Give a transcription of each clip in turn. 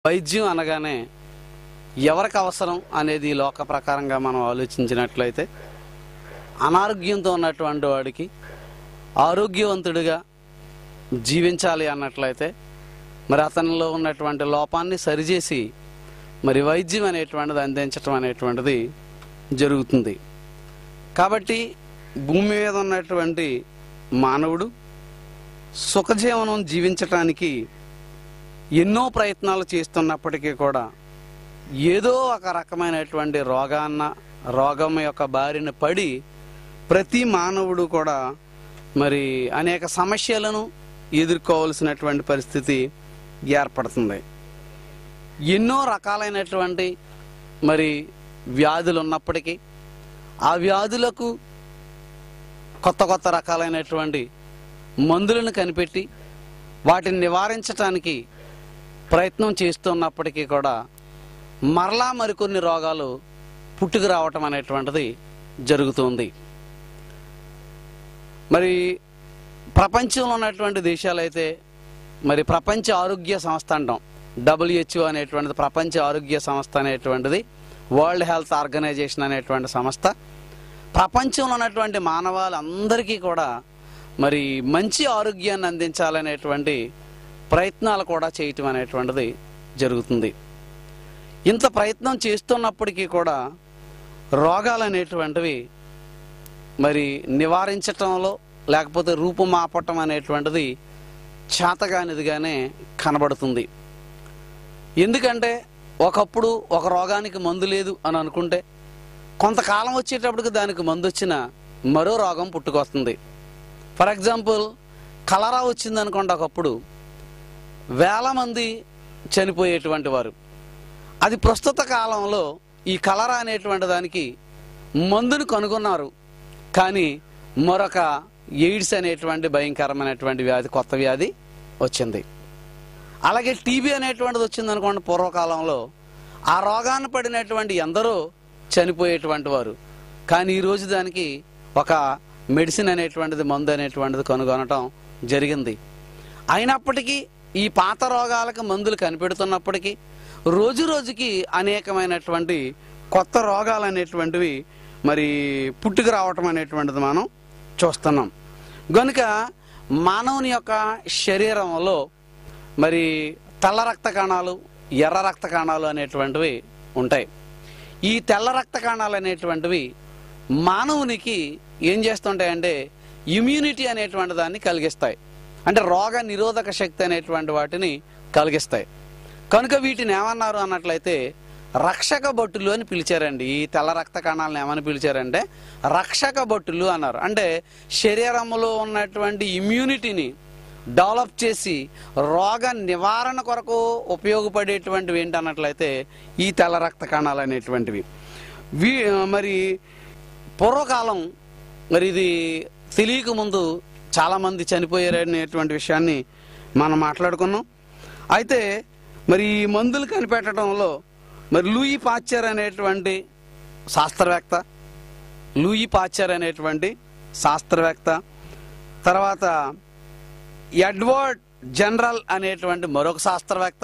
వైద్యం అనగానే ఎవరికి అవసరం అనేది లోక ప్రకారంగా మనం ఆలోచించినట్లయితే అనారోగ్యంతో ఉన్నటువంటి వాడికి ఆరోగ్యవంతుడిగా జీవించాలి అన్నట్లయితే మరి అతనిలో ఉన్నటువంటి లోపాన్ని సరిచేసి మరి వైద్యం అనేటువంటిది అందించటం అనేటువంటిది జరుగుతుంది కాబట్టి భూమి మీద ఉన్నటువంటి మానవుడు సుఖజీవనం జీవించటానికి ఎన్నో ప్రయత్నాలు చేస్తున్నప్పటికీ కూడా ఏదో ఒక రకమైనటువంటి రోగాన్న రోగం యొక్క బారిన పడి ప్రతి మానవుడు కూడా మరి అనేక సమస్యలను ఎదుర్కోవాల్సినటువంటి పరిస్థితి ఏర్పడుతుంది ఎన్నో రకాలైనటువంటి మరి వ్యాధులు ఉన్నప్పటికీ ఆ వ్యాధులకు కొత్త కొత్త రకాలైనటువంటి మందులను కనిపెట్టి వాటిని నివారించటానికి ప్రయత్నం చేస్తున్నప్పటికీ కూడా మరలా మరికొన్ని రోగాలు పుట్టుకు రావటం అనేటువంటిది జరుగుతుంది మరి ప్రపంచంలో ఉన్నటువంటి దేశాలైతే మరి ప్రపంచ ఆరోగ్య సంస్థ అంటాం డబ్ల్యూహెచ్ఓ అనేటువంటిది ప్రపంచ ఆరోగ్య సంస్థ అనేటువంటిది వరల్డ్ హెల్త్ ఆర్గనైజేషన్ అనేటువంటి సంస్థ ప్రపంచంలో ఉన్నటువంటి మానవాళందరికీ కూడా మరి మంచి ఆరోగ్యాన్ని అందించాలనేటువంటి ప్రయత్నాలు కూడా చేయటం అనేటువంటిది జరుగుతుంది ఇంత ప్రయత్నం చేస్తున్నప్పటికీ కూడా రోగాలు అనేటువంటివి మరి నివారించటంలో లేకపోతే రూపుమాపటం అనేటువంటిది చేతగానిదిగానే కనబడుతుంది ఎందుకంటే ఒకప్పుడు ఒక రోగానికి మందు లేదు అని అనుకుంటే కొంతకాలం వచ్చేటప్పటికి దానికి మందు వచ్చిన మరో రోగం పుట్టుకొస్తుంది ఫర్ ఎగ్జాంపుల్ కలరా వచ్చింది అనుకోండి ఒకప్పుడు వేల మంది చనిపోయేటువంటి వారు అది ప్రస్తుత కాలంలో ఈ కలరా అనేటువంటి దానికి మందును కనుగొన్నారు కానీ మరొక ఎయిడ్స్ అనేటువంటి భయంకరమైనటువంటి వ్యాధి కొత్త వ్యాధి వచ్చింది అలాగే టీబీ అనేటువంటిది వచ్చింది అనుకోండి పూర్వకాలంలో ఆ రోగాన్ని పడినటువంటి ఎందరో చనిపోయేటువంటి వారు కానీ ఈ రోజు దానికి ఒక మెడిసిన్ అనేటువంటిది మందు అనేటువంటిది కనుగొనటం జరిగింది అయినప్పటికీ ఈ పాత రోగాలకు మందులు కనిపెడుతున్నప్పటికీ రోజు రోజుకి అనేకమైనటువంటి కొత్త రోగాలు అనేటువంటివి మరి పుట్టుకు రావటం అనేటువంటిది మనం చూస్తున్నాం కనుక మానవుని యొక్క శరీరంలో మరి తెల్ల రక్త కణాలు ఎర్ర రక్త కణాలు అనేటువంటివి ఉంటాయి ఈ తెల్ల రక్త కణాలు అనేటువంటివి మానవునికి ఏం చేస్తుంటాయంటే ఇమ్యూనిటీ అనేటువంటి దాన్ని కలిగిస్తాయి అంటే రోగ నిరోధక శక్తి అనేటువంటి వాటిని కలిగిస్తాయి కనుక వీటిని ఏమన్నారు అన్నట్లయితే రక్షక భటులు అని పిలిచారండి ఈ తెల్ల రక్త కణాలను ఏమని పిలిచారంటే రక్షక భటులు అన్నారు అంటే శరీరంలో ఉన్నటువంటి ఇమ్యూనిటీని డెవలప్ చేసి రోగ నివారణ కొరకు ఉపయోగపడేటువంటివి ఏంటన్నట్లయితే ఈ తెల్ల రక్త కణాలు అనేటువంటివి వీ మరి పూర్వకాలం మరి ఇది తెలియక ముందు చాలామంది చనిపోయారనేటువంటి విషయాన్ని మనం మాట్లాడుకున్నాం అయితే మరి ఈ మందులు కనిపెట్టడంలో మరి లూయి పాచర్ అనేటువంటి శాస్త్రవేత్త లూయి పాచర్ అనేటువంటి శాస్త్రవేత్త తర్వాత ఎడ్వర్డ్ జనరల్ అనేటువంటి మరొక శాస్త్రవేత్త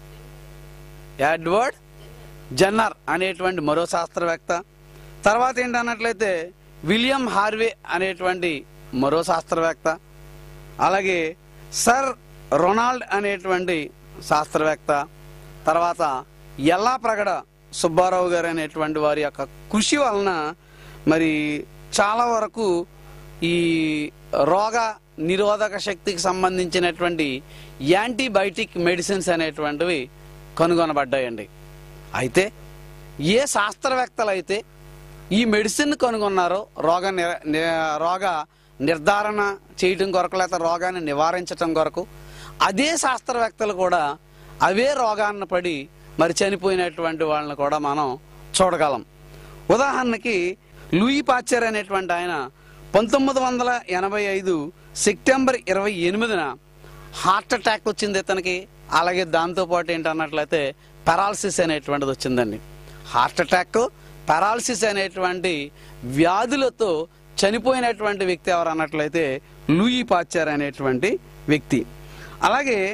ఎడ్వర్డ్ జన్నర్ అనేటువంటి మరో శాస్త్రవేత్త తర్వాత ఏంటన్నట్లయితే విలియం హార్వే అనేటువంటి మరో శాస్త్రవేత్త అలాగే సర్ రొనాల్డ్ అనేటువంటి శాస్త్రవేత్త తర్వాత ఎల్లా ప్రగడ సుబ్బారావు గారు అనేటువంటి వారి యొక్క కృషి వలన మరి చాలా వరకు ఈ రోగ నిరోధక శక్తికి సంబంధించినటువంటి యాంటీబయాటిక్ మెడిసిన్స్ అనేటువంటివి కనుగొనబడ్డాయండి అయితే ఏ శాస్త్రవేత్తలు అయితే ఈ మెడిసిన్ కనుగొన్నారో రోగ నిర- ని- రోగ నిర్ధారణ చేయటం కొరకు లేకపోతే రోగాన్ని నివారించటం కొరకు అదే శాస్త్రవేత్తలు కూడా అవే రోగాన్ని పడి మరి చనిపోయినటువంటి వాళ్ళని కూడా మనం చూడగలం ఉదాహరణకి లూయి పాచర్ అనేటువంటి ఆయన పంతొమ్మిది వందల ఎనభై ఐదు సెప్టెంబర్ ఇరవై ఎనిమిదిన హార్ట్ అటాక్ వచ్చింది ఇతనికి అలాగే దాంతోపాటు ఏంటన్నట్లయితే పెరాలసిస్ అనేటువంటిది వచ్చిందండి హార్ట్ అటాక్ పెరాలసిస్ అనేటువంటి వ్యాధులతో చనిపోయినటువంటి వ్యక్తి ఎవరు అన్నట్లయితే లూయి పాచర్ అనేటువంటి వ్యక్తి అలాగే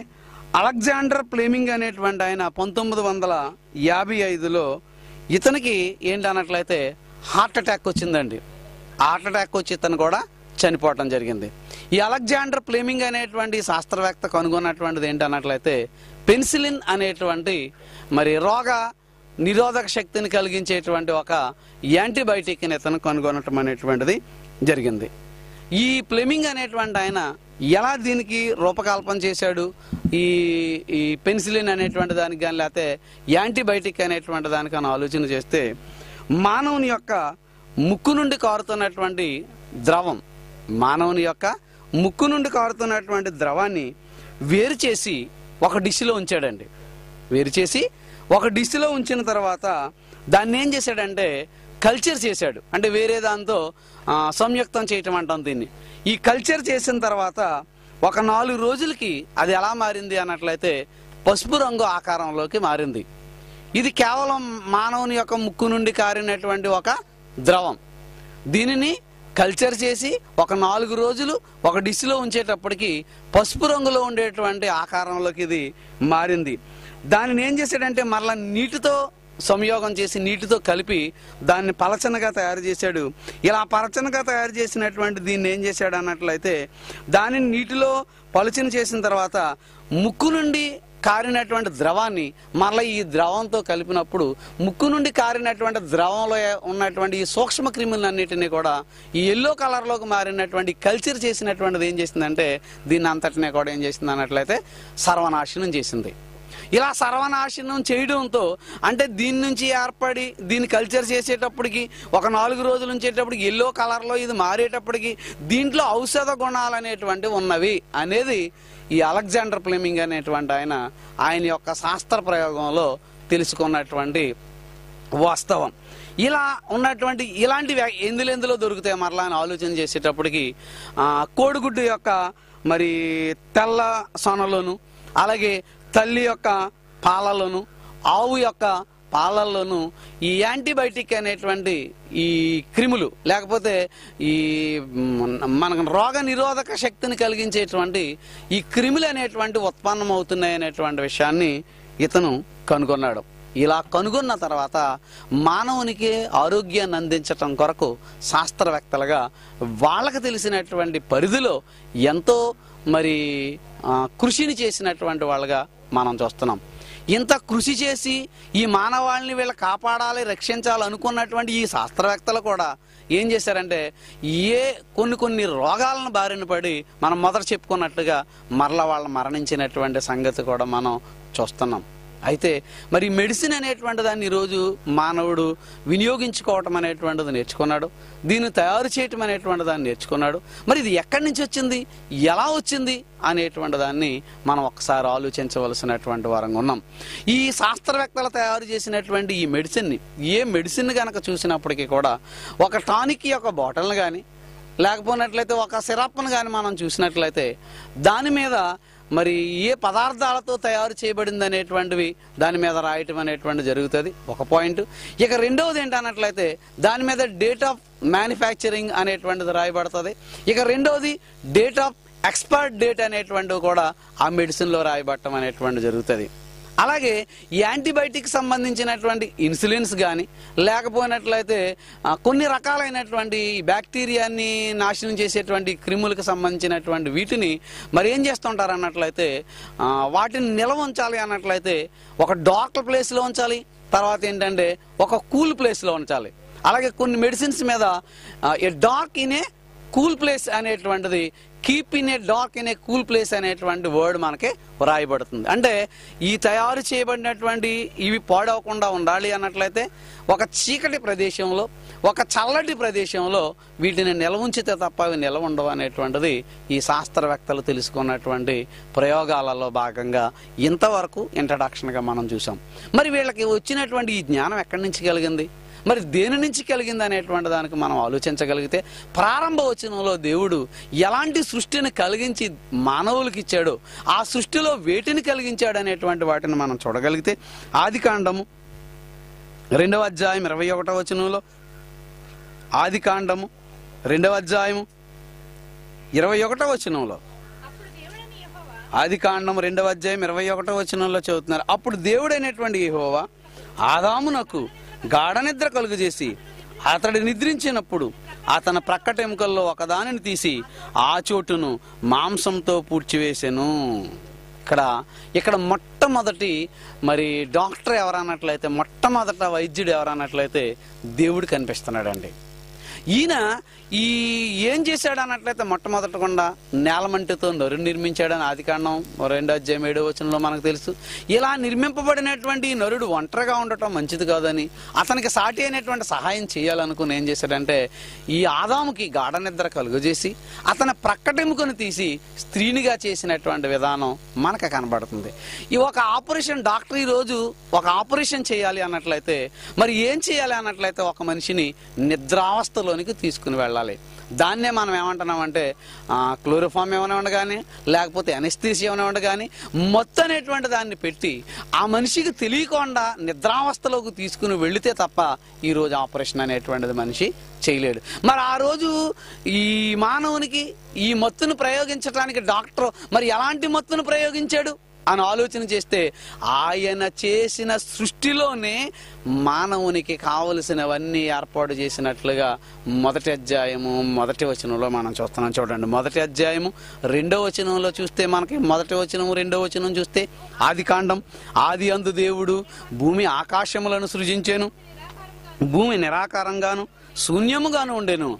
అలెగ్జాండర్ ప్లేమింగ్ అనేటువంటి ఆయన పంతొమ్మిది వందల యాభై ఐదులో ఇతనికి ఏంటన్నట్లయితే హార్ట్ అటాక్ వచ్చిందండి హార్ట్ అటాక్ వచ్చి ఇతను కూడా చనిపోవటం జరిగింది ఈ అలెగ్జాండర్ ప్లేమింగ్ అనేటువంటి శాస్త్రవేత్త కనుగొన్నటువంటిది ఏంటన్నట్లయితే పెన్సిలిన్ అనేటువంటి మరి రోగ నిరోధక శక్తిని కలిగించేటువంటి ఒక యాంటీబయాటిక్ని ఇతను కనుగొనటం అనేటువంటిది జరిగింది ఈ ప్లెమింగ్ అనేటువంటి ఆయన ఎలా దీనికి రూపకల్పన చేశాడు ఈ ఈ పెన్సిలిన్ అనేటువంటి దానికి కానీ లేకపోతే యాంటీబయాటిక్ అనేటువంటి దానికి అని ఆలోచన చేస్తే మానవుని యొక్క ముక్కు నుండి కారుతున్నటువంటి ద్రవం మానవుని యొక్క ముక్కు నుండి కారుతున్నటువంటి ద్రవాన్ని వేరు చేసి ఒక డిష్లో ఉంచాడండి వేరు చేసి ఒక డిష్లో ఉంచిన తర్వాత దాన్ని ఏం చేశాడంటే కల్చర్ చేశాడు అంటే వేరే దాంతో ఆ, సంయుక్తం చేయటం అంటాం దీన్ని ఈ కల్చర్ చేసిన తర్వాత ఒక నాలుగు రోజులకి అది ఎలా మారింది అన్నట్లయితే పసుపు రంగు ఆకారంలోకి మారింది ఇది కేవలం మానవుని యొక్క ముక్కు నుండి కారినటువంటి ఒక ద్రవం దీనిని కల్చర్ చేసి ఒక నాలుగు రోజులు ఒక డిష్లో ఉంచేటప్పటికి పసుపు రంగులో ఉండేటువంటి ఆకారంలోకి ఇది మారింది దానిని ఏం చేశాడంటే మరలా నీటితో సంయోగం చేసి నీటితో కలిపి దాన్ని పలచనగా తయారు చేశాడు ఇలా పలచనగా తయారు చేసినటువంటి దీన్ని ఏం చేశాడు అన్నట్లయితే దానిని నీటిలో పలుచన చేసిన తర్వాత ముక్కు నుండి కారినటువంటి ద్రవాన్ని మరలా ఈ ద్రవంతో కలిపినప్పుడు ముక్కు నుండి కారినటువంటి ద్రవంలో ఉన్నటువంటి ఈ సూక్ష్మ క్రిములన్నిటినీ కూడా ఈ ఎల్లో కలర్లోకి మారినటువంటి కల్చర్ చేసినటువంటిది ఏం చేసిందంటే దీన్ని అంతటినీ కూడా ఏం చేసింది అన్నట్లయితే సర్వనాశనం చేసింది ఇలా సర్వనాశనం చేయడంతో అంటే దీని నుంచి ఏర్పడి దీన్ని కల్చర్ చేసేటప్పటికి ఒక నాలుగు రోజులు ఉంచేటప్పటికి ఎల్లో కలర్లో ఇది మారేటప్పటికి దీంట్లో ఔషధ గుణాలు అనేటువంటివి ఉన్నవి అనేది ఈ అలెగ్జాండర్ ప్లెమింగ్ అనేటువంటి ఆయన ఆయన యొక్క శాస్త్ర ప్రయోగంలో తెలుసుకున్నటువంటి వాస్తవం ఇలా ఉన్నటువంటి ఇలాంటి వ్యా- ఎందులో ఎందులో దొరుకుతాయి మరలా అని ఆలోచన చేసేటప్పటికి ఆ, కోడిగుడ్డు యొక్క మరి తెల్ల సొనలోను అలాగే తల్లి యొక్క పాలలోను ఆవు యొక్క పాలల్లోనూ ఈ యాంటీబయాటిక్ అనేటువంటి ఈ క్రిములు లేకపోతే ఈ మ్, మనకు రోగ నిరోధక శక్తిని కలిగించేటువంటి ఈ క్రిములు అనేటువంటి ఉత్పన్నం అవుతున్నాయి అనేటువంటి విషయాన్ని ఇతను కనుగొన్నాడు ఇలా కనుగొన్న తర్వాత మానవునికి ఆరోగ్యాన్ని అందించటం కొరకు శాస్త్రవేత్తలుగా వాళ్ళకి తెలిసినటువంటి పరిధిలో ఎంతో మరి ఆ, కృషిని చేసినటువంటి వాళ్ళగా మనం చూస్తున్నాం ఇంత కృషి చేసి ఈ మానవాళిని వీళ్ళు కాపాడాలి రక్షించాలి అనుకున్నటువంటి ఈ శాస్త్రవేత్తలు కూడా ఏం చేశారంటే ఏ కొన్ని కొన్ని రోగాలను బారిన పడి మనం మొదట చెప్పుకున్నట్టుగా మరల వాళ్ళు మరణించినటువంటి సంగతి కూడా మనం చూస్తున్నాం అయితే మరి మెడిసిన్ అనేటువంటి దాన్ని ఈరోజు మానవుడు వినియోగించుకోవటం అనేటువంటిది నేర్చుకున్నాడు దీన్ని తయారు చేయటం అనేటువంటి దాన్ని నేర్చుకున్నాడు మరి ఇది ఎక్కడి నుంచి వచ్చింది ఎలా వచ్చింది అనేటువంటి దాన్ని మనం ఒకసారి ఆలోచించవలసినటువంటి వారంగా ఉన్నాం ఈ శాస్త్రవేత్తలు తయారు చేసినటువంటి ఈ మెడిసిన్ని ఏ మెడిసిన్ కనుక చూసినప్పటికీ కూడా ఒక టానిక్ యొక్క బాటిల్ని కానీ లేకపోయినట్లయితే ఒక సిరప్ను కానీ మనం చూసినట్లయితే దాని మీద మరి ఏ పదార్థాలతో తయారు చేయబడింది అనేటువంటివి దాని మీద రాయటం అనేటువంటి జరుగుతుంది ఒక పాయింట్ ఇక రెండవది ఏంటన్నట్లయితే దాని మీద డేట్ ఆఫ్ మ్యానుఫ్యాక్చరింగ్ అనేటువంటిది రాయబడుతుంది ఇక రెండవది డేట్ ఆఫ్ ఎక్స్పైర్డ్ డేట్ అనేటువంటివి కూడా ఆ మెడిసిన్లో రాయబడటం అనేటువంటి జరుగుతుంది అలాగే ఈ యాంటీబయాటిక్ సంబంధించినటువంటి ఇన్సులిన్స్ కానీ లేకపోయినట్లయితే ఆ, కొన్ని రకాలైనటువంటి ఈ బ్యాక్టీరియాని నాశనం చేసేటువంటి క్రిములకు సంబంధించినటువంటి వీటిని మరి ఏం చేస్తుంటారు అన్నట్లయితే ఆ, వాటిని నిల్వ ఉంచాలి అన్నట్లయితే ఒక డార్క్ ప్లేస్లో ఉంచాలి తర్వాత ఏంటంటే ఒక కూల్ ప్లేస్లో ఉంచాలి అలాగే కొన్ని మెడిసిన్స్ మీద a dark in a cool place అనేటువంటిది keep in a dark in a cool place అనేటువంటి వర్డ్ మనకి వ్రాయబడుతుంది అంటే ఈ తయారు చేయబడినటువంటి ఇవి పాడవకుండా ఉండాలి అన్నట్లయితే ఒక చీకటి ప్రదేశంలో ఒక చల్లటి ప్రదేశంలో వీటిని నిల్వ ఉంచితే తప్ప అవి నిల్వ ఉండవు అనేటువంటిది ఈ శాస్త్రవేత్తలు తెలుసుకున్నటువంటి ప్రయోగాలలో భాగంగా ఇంతవరకు ఇంట్రడక్షన్గా మనం చూసాం మరి వీళ్ళకి వచ్చినటువంటి ఈ జ్ఞానం ఎక్కడి నుంచి కలిగింది మరి దేని నుంచి కలిగింది అనేటువంటి దానికి మనం ఆలోచించగలిగితే ప్రారంభ వచనంలో దేవుడు ఎలాంటి సృష్టిని కలిగించి మానవులకు ఇచ్చాడో ఆ సృష్టిలో వేటిని కలిగించాడు అనేటువంటి వాటిని మనం చూడగలిగితే ఆది కాండము రెండవ అధ్యాయం ఇరవై ఒకటో వచనంలో ఆది కాండము రెండవ అధ్యాయము ఇరవై ఒకటో వచనంలో అప్పుడు దేవుడైన యెహోవా ఆది కాండం రెండవ అధ్యాయం ఇరవై ఒకటో వచనంలో చదువుతున్నారు అప్పుడు దేవుడైనటువంటి యెహోవా ఆదామునకు గాఢ నిద్ర కలుగజేసి అతడు నిద్రించినప్పుడు అతని ప్రక్కటెముకల్లో ఒకదానిని తీసి ఆ చోటును మాంసంతో పూడ్చివేసెను ఇక్కడ ఇక్కడ మొట్టమొదటి మరి డాక్టర్ ఎవరన్నట్లయితే మొట్టమొదట వైద్యుడు ఎవరన్నట్లయితే దేవుడు కనిపిస్తున్నాడండి ఈయన ఈ ఏం చేశాడు అన్నట్లయితే మొట్టమొదటకుండా నేలమంటితో నరు నిర్మించాడని ఆది కాండం రెండో అధ్యాయం ఏడో వచనంలో మనకు తెలుసు ఇలా నిర్మింపబడినటువంటి ఈ నరుడు ఒంటరిగా ఉండటం మంచిది కాదని అతనికి సాటి అయినటువంటి సహాయం చేయాలనుకుని ఏం చేశాడంటే ఈ ఆదాముకి గాఢ నిద్ర కలుగజేసి అతని ప్రక్కటెముకను తీసి స్త్రీనిగా చేసినటువంటి విధానం మనకు కనబడుతుంది ఈ ఒక ఆపరేషన్ డాక్టర్ ఈ రోజు ఒక ఆపరేషన్ చేయాలి అన్నట్లయితే మరి ఏం చేయాలి అన్నట్లయితే ఒక మనిషిని నిద్రావస్థలోనికి తీసుకుని వెళ్ళాలి దాన్నే మనం ఏమంటున్నామంటే ఆ, క్లోరోఫామ్ ఏమైనా ఉండగాని లేకపోతే అనస్థీసి ఏమైనా ఉండగాని మొత్తం అనేటువంటి దాన్ని పెట్టి ఆ మనిషికి తెలియకుండా నిద్రావస్థలోకి తీసుకుని వెళితే తప్ప ఈ రోజు ఆపరేషన్ అనేటువంటిది మనిషి చేయలేడు మరి ఆ రోజు ఈ మానవునికి ఈ మత్తును ప్రయోగించడానికి డాక్టర్ మరి ఎలాంటి మత్తును ప్రయోగించాడు అని ఆలోచన చేస్తే ఆయన చేసిన సృష్టిలోనే మానవునికి కావలసినవన్నీ ఏర్పాటు చేసినట్లుగా మొదటి అధ్యాయము మొదటి వచనంలో మనం చూస్తున్నాం చూడండి మొదటి అధ్యాయము రెండో వచనంలో చూస్తే మనకి మొదటి వచనము రెండో వచనం చూస్తే ఆది కాండం ఆది అందు దేవుడు భూమి ఆకాశములను సృజించాను భూమి నిరాకారంగాను శూన్యముగాను ఉండెను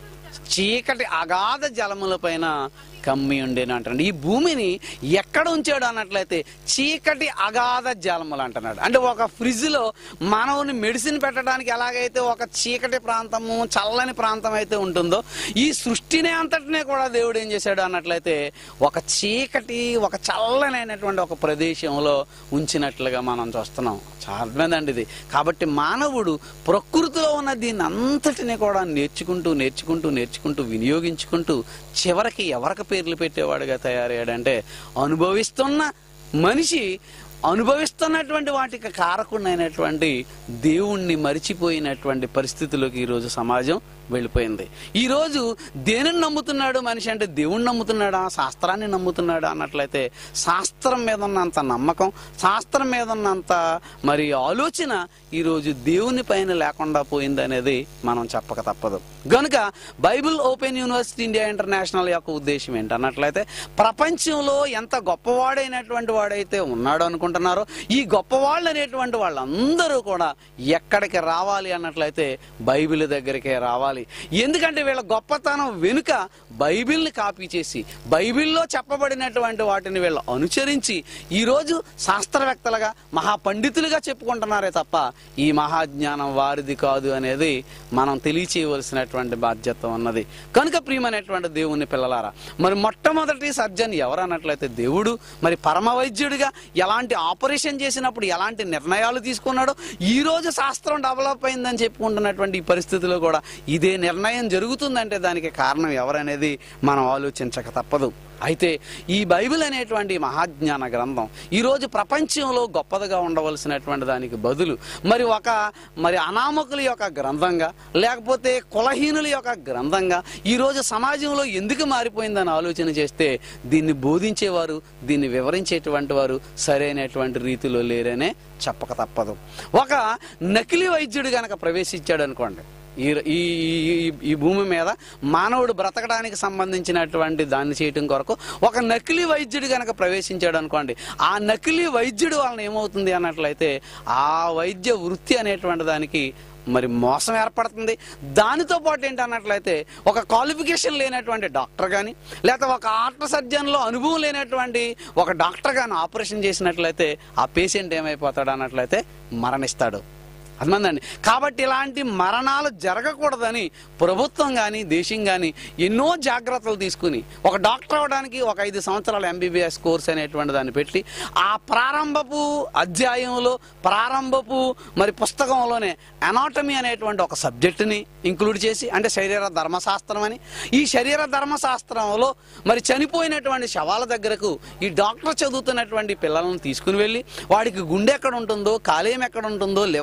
చీకటి అగాధ జలముల పైన కమ్మి ఉండేను అంటాడు ఈ భూమిని ఎక్కడ ఉంచాడు అన్నట్లయితే చీకటి అగాధ జలములు అంటున్నాడు అంటే ఒక ఫ్రిడ్జ్ లో మానవుని మెడిసిన్ పెట్టడానికి ఎలాగైతే ఒక చీకటి ప్రాంతము చల్లని ప్రాంతం అయితే ఉంటుందో ఈ సృష్టిని అంతటినే కూడా దేవుడు ఏం చేశాడు అన్నట్లయితే ఒక చీకటి ఒక చల్లనైనటువంటి ఒక ప్రదేశంలో ఉంచినట్లుగా మనం చూస్తున్నాం చాలా అర్థమైందండి ఇది కాబట్టి మానవుడు ప్రకృతిలో ఉన్న దీన్ని అంతటిని కూడా నేర్చుకుంటూ నేర్చుకుంటూ నేర్చుకుంటూ వినియోగించుకుంటూ చివరికి ఎవరికి పేర్లు పెట్టేవాడుగా తయారయ్యాడంటే అనుభవిస్తున్న మనిషి అనుభవిస్తున్నటువంటి వాటికి కారకుడైనటువంటి దేవుణ్ణి మరిచిపోయినటువంటి పరిస్థితిలోకి ఈరోజు సమాజం వెళ్ళిపోయింది ఈరోజు దేనిని నమ్ముతున్నాడు మనిషి అంటే దేవుణ్ణి నమ్ముతున్నాడా శాస్త్రాన్ని నమ్ముతున్నాడా అన్నట్లయితే శాస్త్రం మీద ఉన్నంత నమ్మకం శాస్త్రం మీద ఉన్నంత మరి ఆలోచన ఈరోజు దేవుని పైన లేకుండా పోయింది అనేది మనం చెప్పక తప్పదు గనుక Bible open university India international యొక్క ఉద్దేశం ఏంటన్నట్లయితే ప్రపంచంలో ఎంత గొప్పవాడైనటువంటి వాడైతే ఉన్నాడు అనుకుంటున్నారో ఈ గొప్పవాళ్ళు అనేటువంటి వాళ్ళందరూ కూడా ఎక్కడికి రావాలి అన్నట్లయితే బైబిల్ దగ్గరికే రావాలి ఎందుకంటే వీళ్ళ గొప్పతనం వెనుక బైబిల్ని కాపీ చేసి బైబిల్లో చెప్పబడినటువంటి వాటిని వీళ్ళు అనుసరించి ఈరోజు శాస్త్రవేత్తలుగా మహాపండితులుగా చెప్పుకుంటున్నారే తప్ప ఈ మహాజ్ఞానం వారిది కాదు అనేది మనం తెలియచేయవలసినటువంటి బాధ్యత ఉన్నది కనుక ప్రియమైనటువంటి దేవుని పిల్లలారా మరి మొట్టమొదటి సర్జన్ ఎవరు అన్నట్లయితే దేవుడు మరి పరమ వైద్యుడిగా ఎలాంటి ఆపరేషన్ చేసినప్పుడు ఎలాంటి నిర్ణయాలు తీసుకున్నాడో ఈ రోజు శాస్త్రం డెవలప్ అయిందని చెప్పుకుంటున్నటువంటి ఈ పరిస్థితిలో కూడా ఇదే నిర్ణయం జరుగుతుందంటే దానికి కారణం ఎవరనేది మనం ఆలోచించక తప్పదు అయితే ఈ బైబిల్ అనేటువంటి మహాజ్ఞాన గ్రంథం ఈరోజు ప్రపంచంలో గొప్పదిగా ఉండవలసినటువంటి దానికి బదులు మరి ఒక మరి అనామకుల యొక్క గ్రంథంగా లేకపోతే కులహీనుల యొక్క గ్రంథంగా ఈరోజు సమాజంలో ఎందుకు మారిపోయిందని ఆలోచన చేస్తే దీన్ని బోధించేవారు దీన్ని వివరించేటువంటి వారు సరైనటువంటి రీతిలో లేరనే చెప్పక తప్పదు ఒక నకిలీ వైద్యుడు గనక ప్రవేశించాడు అనుకోండి ఈ ఈ ఈ- ఈ భూమి మీద మానవుడు బ్రతకడానికి సంబంధించినటువంటి దాన్ని చేయటం కొరకు ఒక నకిలీ వైద్యుడు కనుక ప్రవేశించాడు అనుకోండి ఆ నకిలీ వైద్యుడు వలన ఏమవుతుంది అన్నట్లయితే ఆ వైద్య వృత్తి అనేటువంటి దానికి మరి మోసం ఏర్పడుతుంది దానితో పాటు ఏంటి అన్నట్లయితే ఒక క్వాలిఫికేషన్ లేనటువంటి డాక్టర్ కానీ లేకపోతే ఒక ఆర్ట్ సర్జన్లో అనుభవం లేనటువంటి ఒక డాక్టర్ కానీ ఆపరేషన్ చేసినట్లయితే ఆ పేషెంట్ ఏమైపోతాడు అన్నట్లయితే మరణిస్తాడు అర్థమందండి కాబట్టి ఇలాంటి మరణాలు జరగకూడదని ప్రభుత్వం కానీ దేశం కానీ ఎన్నో జాగ్రత్తలు తీసుకుని ఒక డాక్టర్ అవడానికి ఒక ఐదు సంవత్సరాల ఎంబీబీఎస్ కోర్స్ అనేటువంటి దాన్ని పెట్టి ఆ ప్రారంభపు అధ్యాయంలో ప్రారంభపు మరి పుస్తకంలోనే అనాటమీ అనేటువంటి ఒక సబ్జెక్టుని ఇంక్లూడ్ చేసి అంటే శరీర ధర్మశాస్త్రం అని ఈ శరీర ధర్మశాస్త్రంలో మరి చనిపోయినటువంటి శవాల దగ్గరకు ఈ డాక్టర్ చదువుతున్నటువంటి పిల్లలను తీసుకుని వెళ్ళి వాడికి గుండె ఎక్కడ ఉంటుందో కాలేయం ఎక్కడ ఉంటుందో లివర్ ఎక్కడ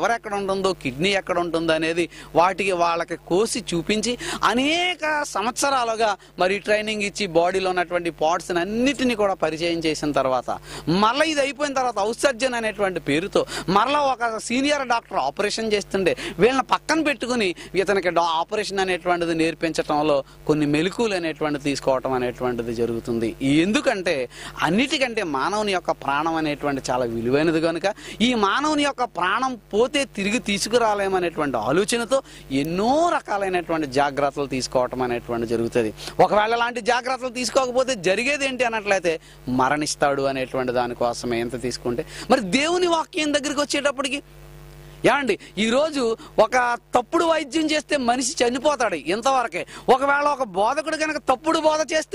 ఉంటుందో కిడ్నీ ఎక్కడ ఉంటుందో అనేది వాటికి వాళ్ళకి కోసి చూపించి అనేక సంవత్సరాలుగా మరి ట్రైనింగ్ ఇచ్చి బాడీలో ఉన్నటువంటి పార్ట్స్ అన్నిటిని కూడా పరిచయం చేసిన తర్వాత మరలా ఇది అయిపోయిన తర్వాత ఔసర్జన్ అనేటువంటి పేరుతో మరలా ఒక సీనియర్ డాక్టర్ ఆపరేషన్ చేస్తుండే వీళ్ళని పక్కన పెట్టుకుని ఇతనికి డా- ఆపరేషన్ అనేటువంటిది నేర్పించటంలో కొన్ని మెలకులు అనేటువంటిది తీసుకోవటం అనేటువంటిది జరుగుతుంది ఎందుకంటే అన్నిటికంటే మానవుని యొక్క ప్రాణం అనేటువంటి చాలా విలువైనది కనుక ఈ మానవుని యొక్క ప్రాణం పోతే తిరిగి తీసుకురాలేమనేటువంటి ఆలోచనతో ఎన్నో రకాలైనటువంటి జాగ్రత్తలు తీసుకోవటం అనేటువంటి జరుగుతుంది ఒకవేళ అలాంటి జాగ్రత్తలు తీసుకోకపోతే జరిగేది ఏంటి అన్నట్లయితే మరణిస్తాడు అనేటువంటి దానికోసమే ఎంత తీసుకుంటే మరి దేవుని వాక్యం దగ్గరికి వచ్చేటప్పటికి ఏమండి ఈరోజు ఒక తప్పుడు వైద్యం చేస్తే మనిషి చనిపోతాడు ఇంతవరకే ఒకవేళ ఒక బోధకుడు కనుక తప్పుడు బోధ చేస్తే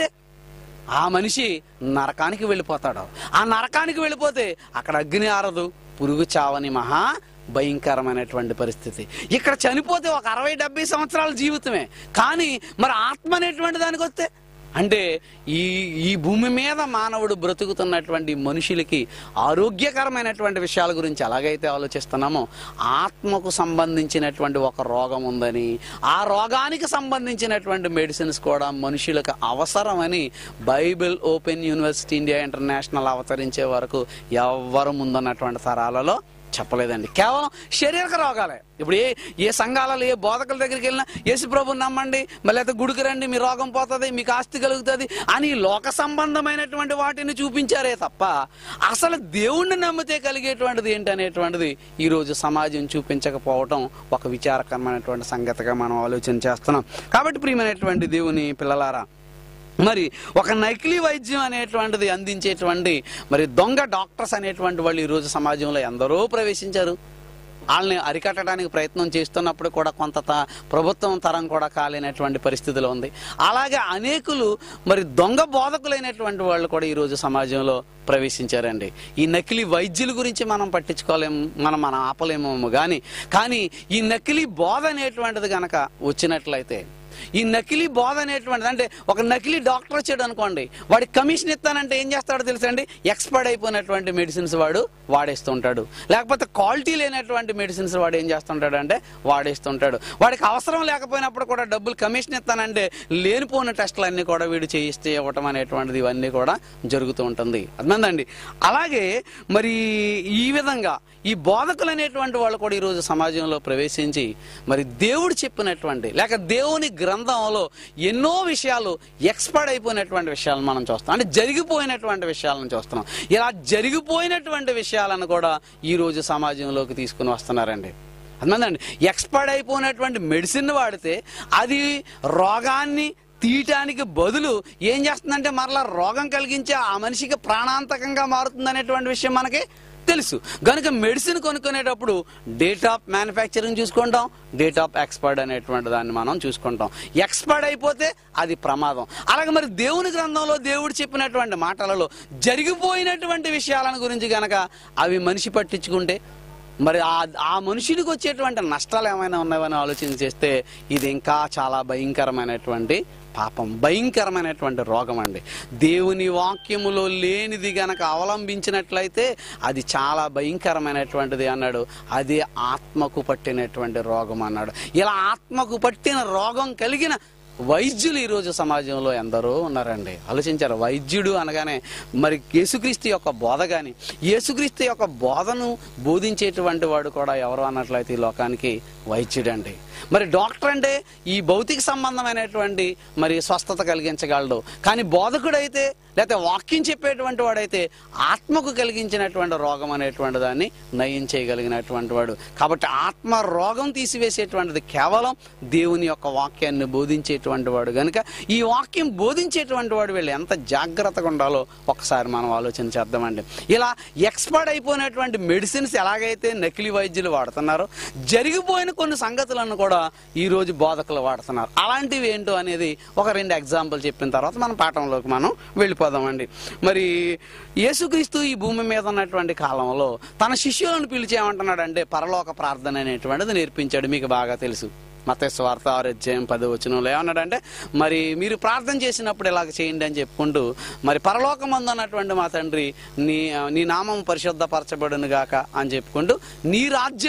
ఆ మనిషి నరకానికి వెళ్ళిపోతాడు ఆ నరకానికి వెళ్ళిపోతే అక్కడ అగ్ని ఆరదు పురుగు చావని మహా భయంకరమైనటువంటి పరిస్థితి ఇక్కడ చనిపోతే ఒక అరవై డెబ్బై సంవత్సరాల జీవితమే కానీ మరి ఆత్మ అనేటువంటి దానికి వస్తే అంటే ఈ ఈ భూమి మీద మానవుడు బ్రతుకుతున్నటువంటి మనుషులకి ఆరోగ్యకరమైనటువంటి విషయాల గురించి ఎలాగైతే ఆలోచిస్తున్నామో ఆత్మకు సంబంధించినటువంటి ఒక రోగం ఉందని ఆ రోగానికి సంబంధించినటువంటి మెడిసిన్స్ కూడా మనుషులకు అవసరమని Bible open university India international అవతరించే వరకు ఎవ్వరు ముందున్నటువంటి తరాలలో చెప్పలేదండి కేవలం శారీరక రోగాలే ఇప్పుడు ఏ ఏ సంఘాలలో ఏ బోధకుల దగ్గరికి వెళ్ళినా యేసు ప్రభుని నమ్మండి మళ్ళీ అయితే గుడికి రండి మీ రోగం పోతుంది మీకు ఆస్తి కలుగుతుంది అని లోక సంబంధమైనటువంటి వాటిని చూపించారే తప్ప అసలు దేవుణ్ణి నమ్మితే కలిగేటువంటిది ఏంటనేటువంటిది ఈరోజు సమాజం చూపించకపోవటం ఒక విచారకరమైనటువంటి సంగతిగా మనం ఆలోచన చేస్తున్నాం కాబట్టి ప్రియమైనటువంటి దేవుని పిల్లలారా మరి ఒక నకిలీ వైద్యం అనేటువంటిది అందించేటువంటి మరి దొంగ డాక్టర్స్ అనేటువంటి వాళ్ళు ఈరోజు సమాజంలో ఎందరో ప్రవేశించారు వాళ్ళని అరికట్టడానికి ప్రయత్నం చేస్తున్నప్పుడు కూడా కొంత త- ప్రభుత్వం తరం కూడా కాలేనటువంటి పరిస్థితిలో ఉంది అలాగే అనేకులు మరి దొంగ బోధకులైనటువంటి వాళ్ళు కూడా ఈరోజు సమాజంలో ప్రవేశించారండి ఈ నకిలీ వైద్యుల గురించి మనం పట్టించుకోలేము మనం మనం ఆపలేమేమో కానీ కానీ ఈ నకిలీ బోధ అనేటువంటిది కనుక వచ్చినట్లయితే ఈ నకిలీ బోధ అనేటువంటిది అంటే ఒక నకిలీ డాక్టర్ వచ్చాడు అనుకోండి వాడికి కమిషన్ ఇస్తానంటే ఏం చేస్తాడో తెలుసండి ఎక్స్పైర్డ్ అయిపోయినటువంటి మెడిసిన్స్ వాడు వాడేస్తుంటాడు లేకపోతే క్వాలిటీ లేనటువంటి మెడిసిన్స్ వాడు ఏం చేస్తుంటాడు అంటే వాడేస్తుంటాడు వాడికి అవసరం లేకపోయినప్పుడు కూడా డబ్బులు కమిషన్ ఇస్తానంటే లేనిపోయిన టెస్టులు అన్ని కూడా వీడు చేయిస్తే ఇవ్వటం అనేటువంటిది ఇవన్నీ కూడా జరుగుతూ ఉంటుంది అర్థమైందండి అలాగే మరి ఈ విధంగా ఈ బోధకులు అనేటువంటి వాళ్ళు కూడా ఈరోజు సమాజంలో ప్రవేశించి మరి దేవుడు చెప్పినటువంటి లేక దేవుని గ్రంథంలో ఎన్నో విషయాలు ఎక్స్పర్ట్ అయిపోయినటువంటి విషయాలను మనం చూస్తాం అంటే జరిగిపోయినటువంటి విషయాలను చూస్తున్నాం ఇలా జరిగిపోయినటువంటి విషయాలను కూడా ఈరోజు సమాజంలోకి తీసుకుని వస్తున్నారండి అర్థమైందండి ఎక్స్పర్ట్ అయిపోయినటువంటి మెడిసిన్ వాడితే అది రోగాన్ని తీయటానికి బదులు ఏం చేస్తుందంటే మరలా రోగం కలిగించే ఆ మనిషికి ప్రాణాంతకంగా మారుతుంది అనేటువంటి విషయం మనకి తెలుసు కనుక మెడిసిన్ కొనుక్కునేటప్పుడు డేట్ ఆఫ్ మ్యానుఫ్యాక్చరింగ్ చూసుకుంటాం డేట్ ఆఫ్ ఎక్స్పర్ట్ అనేటువంటి దాన్ని మనం చూసుకుంటాం ఎక్స్పర్ట్ అయిపోతే అది ప్రమాదం అలాగే మరి దేవుని గ్రంథంలో దేవుడు చెప్పినటువంటి మాటలలో జరిగిపోయినటువంటి విషయాలను గురించి గనక అవి మనిషి పట్టించుకుంటే మరి ఆ ఆ మనుషుడికి వచ్చేటువంటి నష్టాలు ఏమైనా ఉన్నాయని ఆలోచన చేస్తే ఇది ఇంకా చాలా భయంకరమైనటువంటి పాపం భయంకరమైనటువంటి రోగం అండి దేవుని వాక్యములో లేనిది గనక అవలంబించినట్లయితే అది చాలా భయంకరమైనటువంటిది అన్నాడు అది ఆత్మకు పట్టినటువంటి రోగం అన్నాడు ఇలా ఆత్మకు పట్టిన రోగం కలిగిన వైద్యులు ఈరోజు సమాజంలో ఎందరో ఉన్నారండి ఆలోచించారు వైద్యుడు అనగానే మరి యేసుక్రీస్తు యొక్క బోధ కానీ యేసుక్రీస్తు యొక్క బోధను బోధించేటువంటి వాడు కూడా ఎవరు అన్నట్లయితే ఈ లోకానికి వైద్యుడండి మరి డాక్టర్ అంటే ఈ భౌతిక సంబంధమైనటువంటి మరి స్వస్థత కలిగించగలడు కానీ బోధకుడైతే లేకపోతే వాక్యం చెప్పేటువంటి వాడైతే ఆత్మకు కలిగించినటువంటి రోగం అనేటువంటి దాన్ని నయం చేయగలిగినటువంటి వాడు కాబట్టి ఆత్మ రోగం తీసివేసేటువంటిది కేవలం దేవుని యొక్క వాక్యాన్ని బోధించేటువంటి వాడు కనుక ఈ వాక్యం బోధించేటువంటి వాడు వీళ్ళు ఎంత జాగ్రత్తగా ఉండాలో ఒకసారి మనం ఆలోచన చేద్దామండి ఇలా ఎక్స్పర్ట్ అయిపోయినటువంటి మెడిసిన్స్ ఎలాగైతే నకిలీ వైద్యులు వాడుతున్నారో జరిగిపోయిన కొన్ని సంగతులను కూడా ఈ రోజు బోధకులు వాడుతున్నారు అలాంటివి ఏంటో అనేది ఒక రెండు ఎగ్జాంపుల్ చెప్పిన తర్వాత మన పాఠంలోకి మనం వెళ్ళిపోదామండి మరి యేసుక్రీస్తు ఈ భూమి మీద ఉన్నటువంటి కాలంలో తన శిష్యులను పిలిచి ఏమంటున్నాడంటే పరలోక ప్రార్థన అనేటువంటిది నేర్పించాడు మీకు బాగా తెలుసు మత స్వార్థ ఆరోగ్యం పది వచనంలో ఏమన్నాడంటే మరి మీరు ప్రార్థన చేసినప్పుడు ఇలాగ చేయండి అని చెప్పుకుంటూ మరి పరలోకమందు అన్నటువంటి మా తండ్రి నీ నీ నామం పరిశుద్ధపరచబడును గాక అని చెప్పుకుంటూ నీ రాజ్యము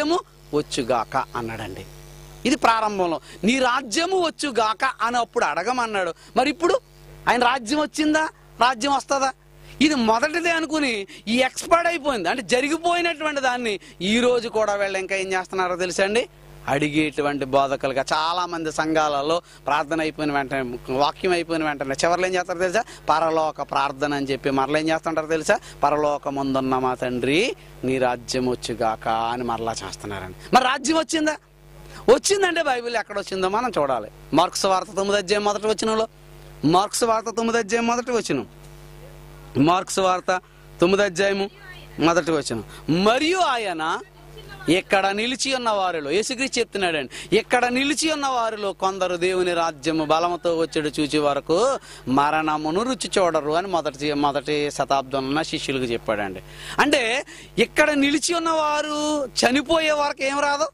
వచ్చుగాక అన్నాడండి ఇది ప్రారంభంలో నీ రాజ్యము వచ్చుగాక అని అప్పుడు అడగమన్నాడు మరి ఇప్పుడు ఆయన రాజ్యం వచ్చిందా రాజ్యం వస్తుందా ఇది మొదటిదే అనుకుని ఈ ఎక్స్పర్ట్ అయిపోయింది అంటే జరిగిపోయినటువంటి దాన్ని ఈ రోజు కూడా వీళ్ళు ఇంకా ఏం చేస్తున్నారో తెలుసా అండి అడిగేటువంటి బోధకులుగా చాలా మంది సంఘాలలో ప్రార్థన అయిపోయిన వెంటనే వాక్యం అయిపోయిన వెంటనే చివరిలో ఏం చేస్తారో తెలుసా పరలోక ప్రార్థన అని చెప్పి మరలా ఏం చేస్తుంటారో తెలుసా పరలోక ముందున్న మా తండ్రి నీ రాజ్యం వచ్చుగాక అని మరలా చేస్తున్నారండి మరి రాజ్యం వచ్చిందా వచ్చిందంటే బైబిల్ ఎక్కడ వచ్చిందో మనం చూడాలి మార్క్స్ వార్త తొమ్మిది అధ్యాయం మొదటి వచ్చినలో మార్క్స్ వార్త తొమ్మిది అధ్యాయం మొదటి వచ్చిన మార్క్స్ వార్త తొమ్మిది అధ్యాయము మొదటి వచ్చిన మరియు ఆయన ఇక్కడ నిలిచి ఉన్న వారిలో యేసుక్రీస్తు చెప్తున్నాడండి ఇక్కడ నిలిచి ఉన్న వారిలో కొందరు దేవుని రాజ్యము బలముతో వచ్చాడు చూచి వరకు మరణమును రుచి చూడరు అని మొదటి మొదటి శతాబ్దంలో ఉన్న శిష్యులకు చెప్పాడండి అంటే ఇక్కడ నిలిచి ఉన్న వారు చనిపోయే వరకు ఏం రాదు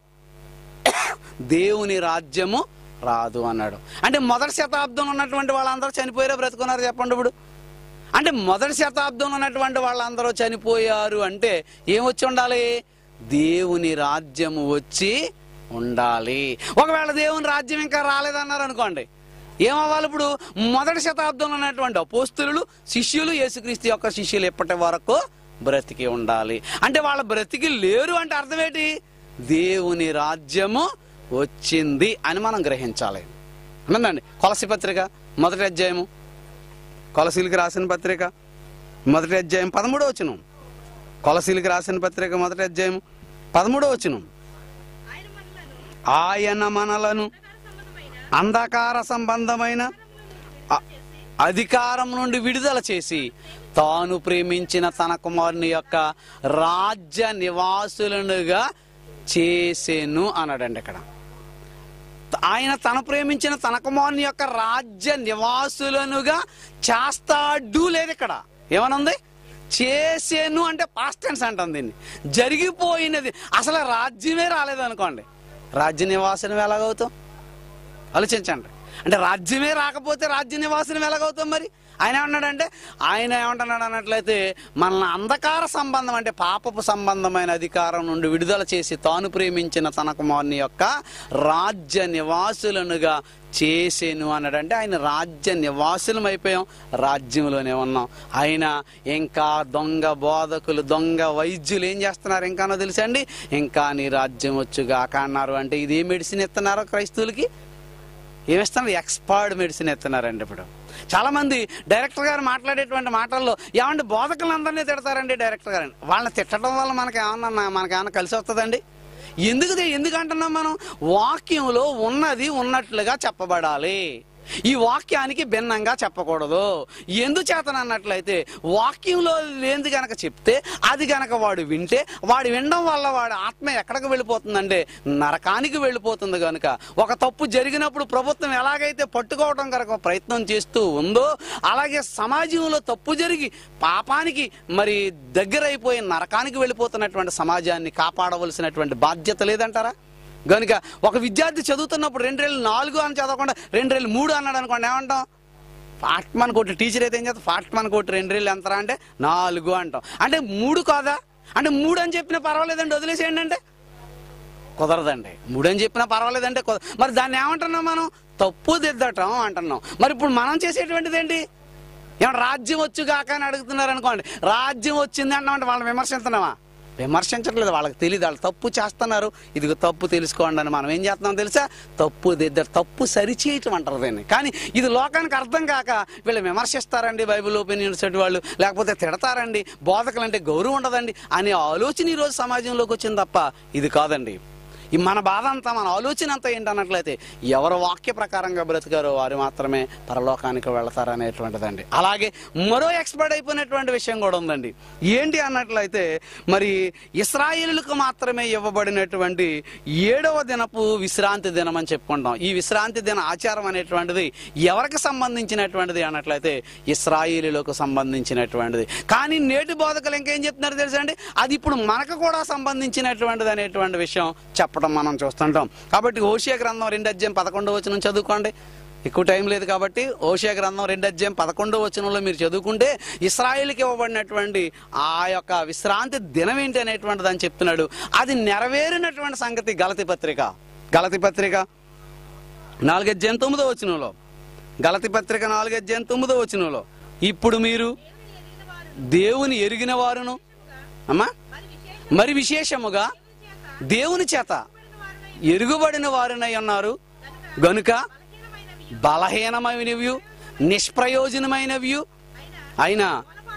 దేవుని రాజ్యము రాదు అన్నాడు అంటే మొదటి శతాబ్దంలో ఉన్నటువంటి వాళ్ళందరూ చనిపోయారో బ్రతుకున్నారు చెప్పండి ఇప్పుడు అంటే మొదటి శతాబ్దంలో ఉన్నటువంటి వాళ్ళందరూ చనిపోయారు అంటే ఏమొచ్చి ఉండాలి దేవుని రాజ్యము వచ్చి ఉండాలి ఒకవేళ దేవుని రాజ్యం ఇంకా రాలేదన్నారు అనుకోండి ఏమవ్వాలి ఇప్పుడు మొదటి శతాబ్దంలో ఉన్నటువంటి అపోస్తులు శిష్యులు యేసుక్రీస్తు యొక్క శిష్యులు ఎప్పటి వరకు బ్రతికి ఉండాలి అంటే వాళ్ళ బ్రతికి లేరు అంటే అర్థం ఏంటి దేవుని రాజ్యము వచ్చింది అని మనం గ్రహించాలి అనండి కొలసి పత్రిక మొదటి అధ్యాయము కొలసీలకి రాసిన పత్రిక మొదటి అధ్యాయం పదమూడో వచనం కొలసీలకి రాసిన పత్రిక మొదటి అధ్యాయం పదమూడో వచనం ఆయన మనలను ఆయన మనలను అంధకార సంబంధమైన అంధకార సంబంధమైన అ- అధికారం నుండి విడుదల చేసి తాను ప్రేమించిన తన కుమారుని యొక్క రాజ్య నివాసులనుగా చేసెను అన్నాడండి ఇక్కడ ఆయన తను ప్రేమించిన తన కుమారుని యొక్క రాజ్య నివాసులనుగా చేస్తాడు లేదు ఇక్కడ ఏమనుంది చేసేను అంటే పాస్ట్ టెన్స్ అంటాం దీన్ని జరిగిపోయినది అసలు రాజ్యమే రాలేదు అనుకోండి రాజ్య నివాసులు ఎలాగవుతాం ఆలోచించండి అంటే రాజ్యమే రాకపోతే రాజ్య నివాసులు ఎలాగవుతాం మరి ఆయన ఏమన్నాడంటే ఆయన ఏమంటున్నాడు అన్నట్లయితే మనల్ని అంధకార సంబంధం అంటే పాపపు సంబంధమైన అధికారం నుండి విడుదల చేసి తాను ప్రేమించిన తన కుమారుని యొక్క రాజ్య నివాసులనుగా చేసేను అన్నాడంటే ఆయన రాజ్య నివాసులం అయిపోయాం రాజ్యంలోనే ఉన్నాం ఆయన ఇంకా దొంగ బోధకులు దొంగ వైద్యులు ఏం చేస్తున్నారు ఇంకానో తెలుసా అండి ఇంకా నీ రాజ్యం వచ్చుగాక అన్నారు అంటే ఇది ఏ మెడిసిన్ ఇస్తున్నారో క్రైస్తవులకి ఏమిస్తున్నారు ఎక్స్పర్ట్ మెడిసిన్ ఎత్తున్నారండి ఇప్పుడు చాలా మంది డైరెక్టర్ గారు మాట్లాడేటువంటి మాటల్లో ఏమంటే బోధకులందరినీ తిడతారండి డైరెక్టర్ గారు వాళ్ళని తిట్టడం వల్ల మనకి ఏమన్నా మనకి ఏమన్నా కలిసి వస్తుందండి ఎందుకు తె- ఎందుకు అంటున్నాం మనం వాక్యంలో ఉన్నది ఉన్నట్లుగా చెప్పబడాలి ఈ వాక్యానికి భిన్నంగా చెప్పకూడదు ఎందుచేతనన్నట్లయితే వాక్యంలో లేనిది గనక చెప్తే అది గనక వాడు వింటే వాడు వినడం వల్ల వాడి ఆత్మ ఎక్కడికి వెళ్ళిపోతుందంటే నరకానికి వెళ్ళిపోతుంది కనుక ఒక తప్పు జరిగినప్పుడు ప్రభుత్వం ఎలాగైతే పట్టుకోవడం కనుక ప్రయత్నం చేస్తూ ఉందో అలాగే సమాజంలో తప్పు జరిగి పాపానికి మరి దగ్గరైపోయి నరకానికి వెళ్ళిపోతున్నటువంటి సమాజాన్ని కాపాడవలసినటువంటి బాధ్యత లేదంటారా కనుక ఒక విద్యార్థి చదువుతున్నప్పుడు రెండేళ్ళు నాలుగు అని చదవకుండా రెండేళ్ళు మూడు అన్నాడు అనుకోండి ఏమంటాం ఫాస్ట్ మన కొట్టి టీచర్ అయితే ఏం చేస్తాం ఫాస్ట్ మన కొట్టి రెండేళ్ళు ఎంతరా అంటే నాలుగు అంటాం అంటే మూడు కాదా అంటే మూడు అని చెప్పినా పర్వాలేదండి వదిలేసేయండి అంటే కుదరదండి మూడు అని చెప్పినా పర్వాలేదంటే కుదర మరి దాన్ని ఏమంటున్నాం మనం తప్పు దిద్దటం అంటున్నాం మరి ఇప్పుడు మనం చేసేటువంటిది ఏంటి ఏమన్నా రాజ్యం వచ్చుగాక అని అడుగుతున్నారు అనుకోండి రాజ్యం వచ్చింది అంటామంటే వాళ్ళని విమర్శిస్తున్నామా విమర్శించట్లేదు వాళ్ళకి తెలియదు వాళ్ళు తప్పు చేస్తున్నారు ఇదిగో తప్పు తెలుసుకోండి అని మనం ఏం చేస్తున్నాం తెలుసా తప్పు దిద్దరు తప్పు సరిచేయటం అంటారు దీన్ని కానీ ఇది లోకానికి అర్థం కాక వీళ్ళు విమర్శిస్తారండి బైబిల్ ఒపీనియన్స్ వాళ్ళు లేకపోతే తిడతారండి బోధకులు అంటే గౌరవం ఉండదండి అనే ఆలోచన ఈరోజు సమాజంలోకి వచ్చింది తప్ప ఇది కాదండి ఈ మన బాధ అంతా మన ఆలోచన అంతా ఏంటన్నట్లయితే ఎవరు వాక్య ప్రకారంగా బ్రతికారో వారు మాత్రమే పరలోకానికి వెళతారు అనేటువంటిదండి అలాగే మరో ఎక్స్పర్ట్ అయిపోయినటువంటి విషయం కూడా ఉందండి ఏంటి అన్నట్లయితే మరి ఇస్రాయేలులకు మాత్రమే ఇవ్వబడినటువంటి ఏడవ దినపు విశ్రాంతి దినం అని చెప్పుకుంటాం ఈ విశ్రాంతి దిన ఆచారం అనేటువంటిది ఎవరికి సంబంధించినటువంటిది అన్నట్లయితే ఇస్రాయేలులకు సంబంధించినటువంటిది కానీ నేటి బోధకులు ఇంకేం చెప్తున్నారు తెలుసా అండి అది ఇప్పుడు మనకు కూడా సంబంధించినటువంటిది అనేటువంటి విషయం చెప్పడం మనం చూస్తుంటాం కాబట్టి ఓషియా గ్రంథం రెండు అధ్యాయం పదకొండవ వచనం చదువుకోండి ఎక్కువ టైం లేదు కాబట్టి ఓషియా గ్రంథం రెండు అధ్యాయం పదకొండో వచనంలో మీరు చదువుకుంటే ఇస్రాయిల్కి ఇవ్వబడినటువంటి ఆ యొక్క విశ్రాంతి దినం ఏంటి అనేటువంటిది అని చెప్తున్నాడు అది నెరవేరినటువంటి సంగతి గలతి పత్రిక గలతి పత్రిక నాలుగు అధ్యాయం తొమ్మిదో వచనంలో గలతి పత్రిక నాలుగు అధ్యాయం తొమ్మిదో వచనంలో ఇప్పుడు మీరు దేవుని ఎరిగిన వారును అమ్మా మరి విశేషముగా దేవుని చేత ఎరుగుబడిన వారినై ఉన్నారు గనుక బలహీనమైనవి నిష్ప్రయోజనమైనవి అయినా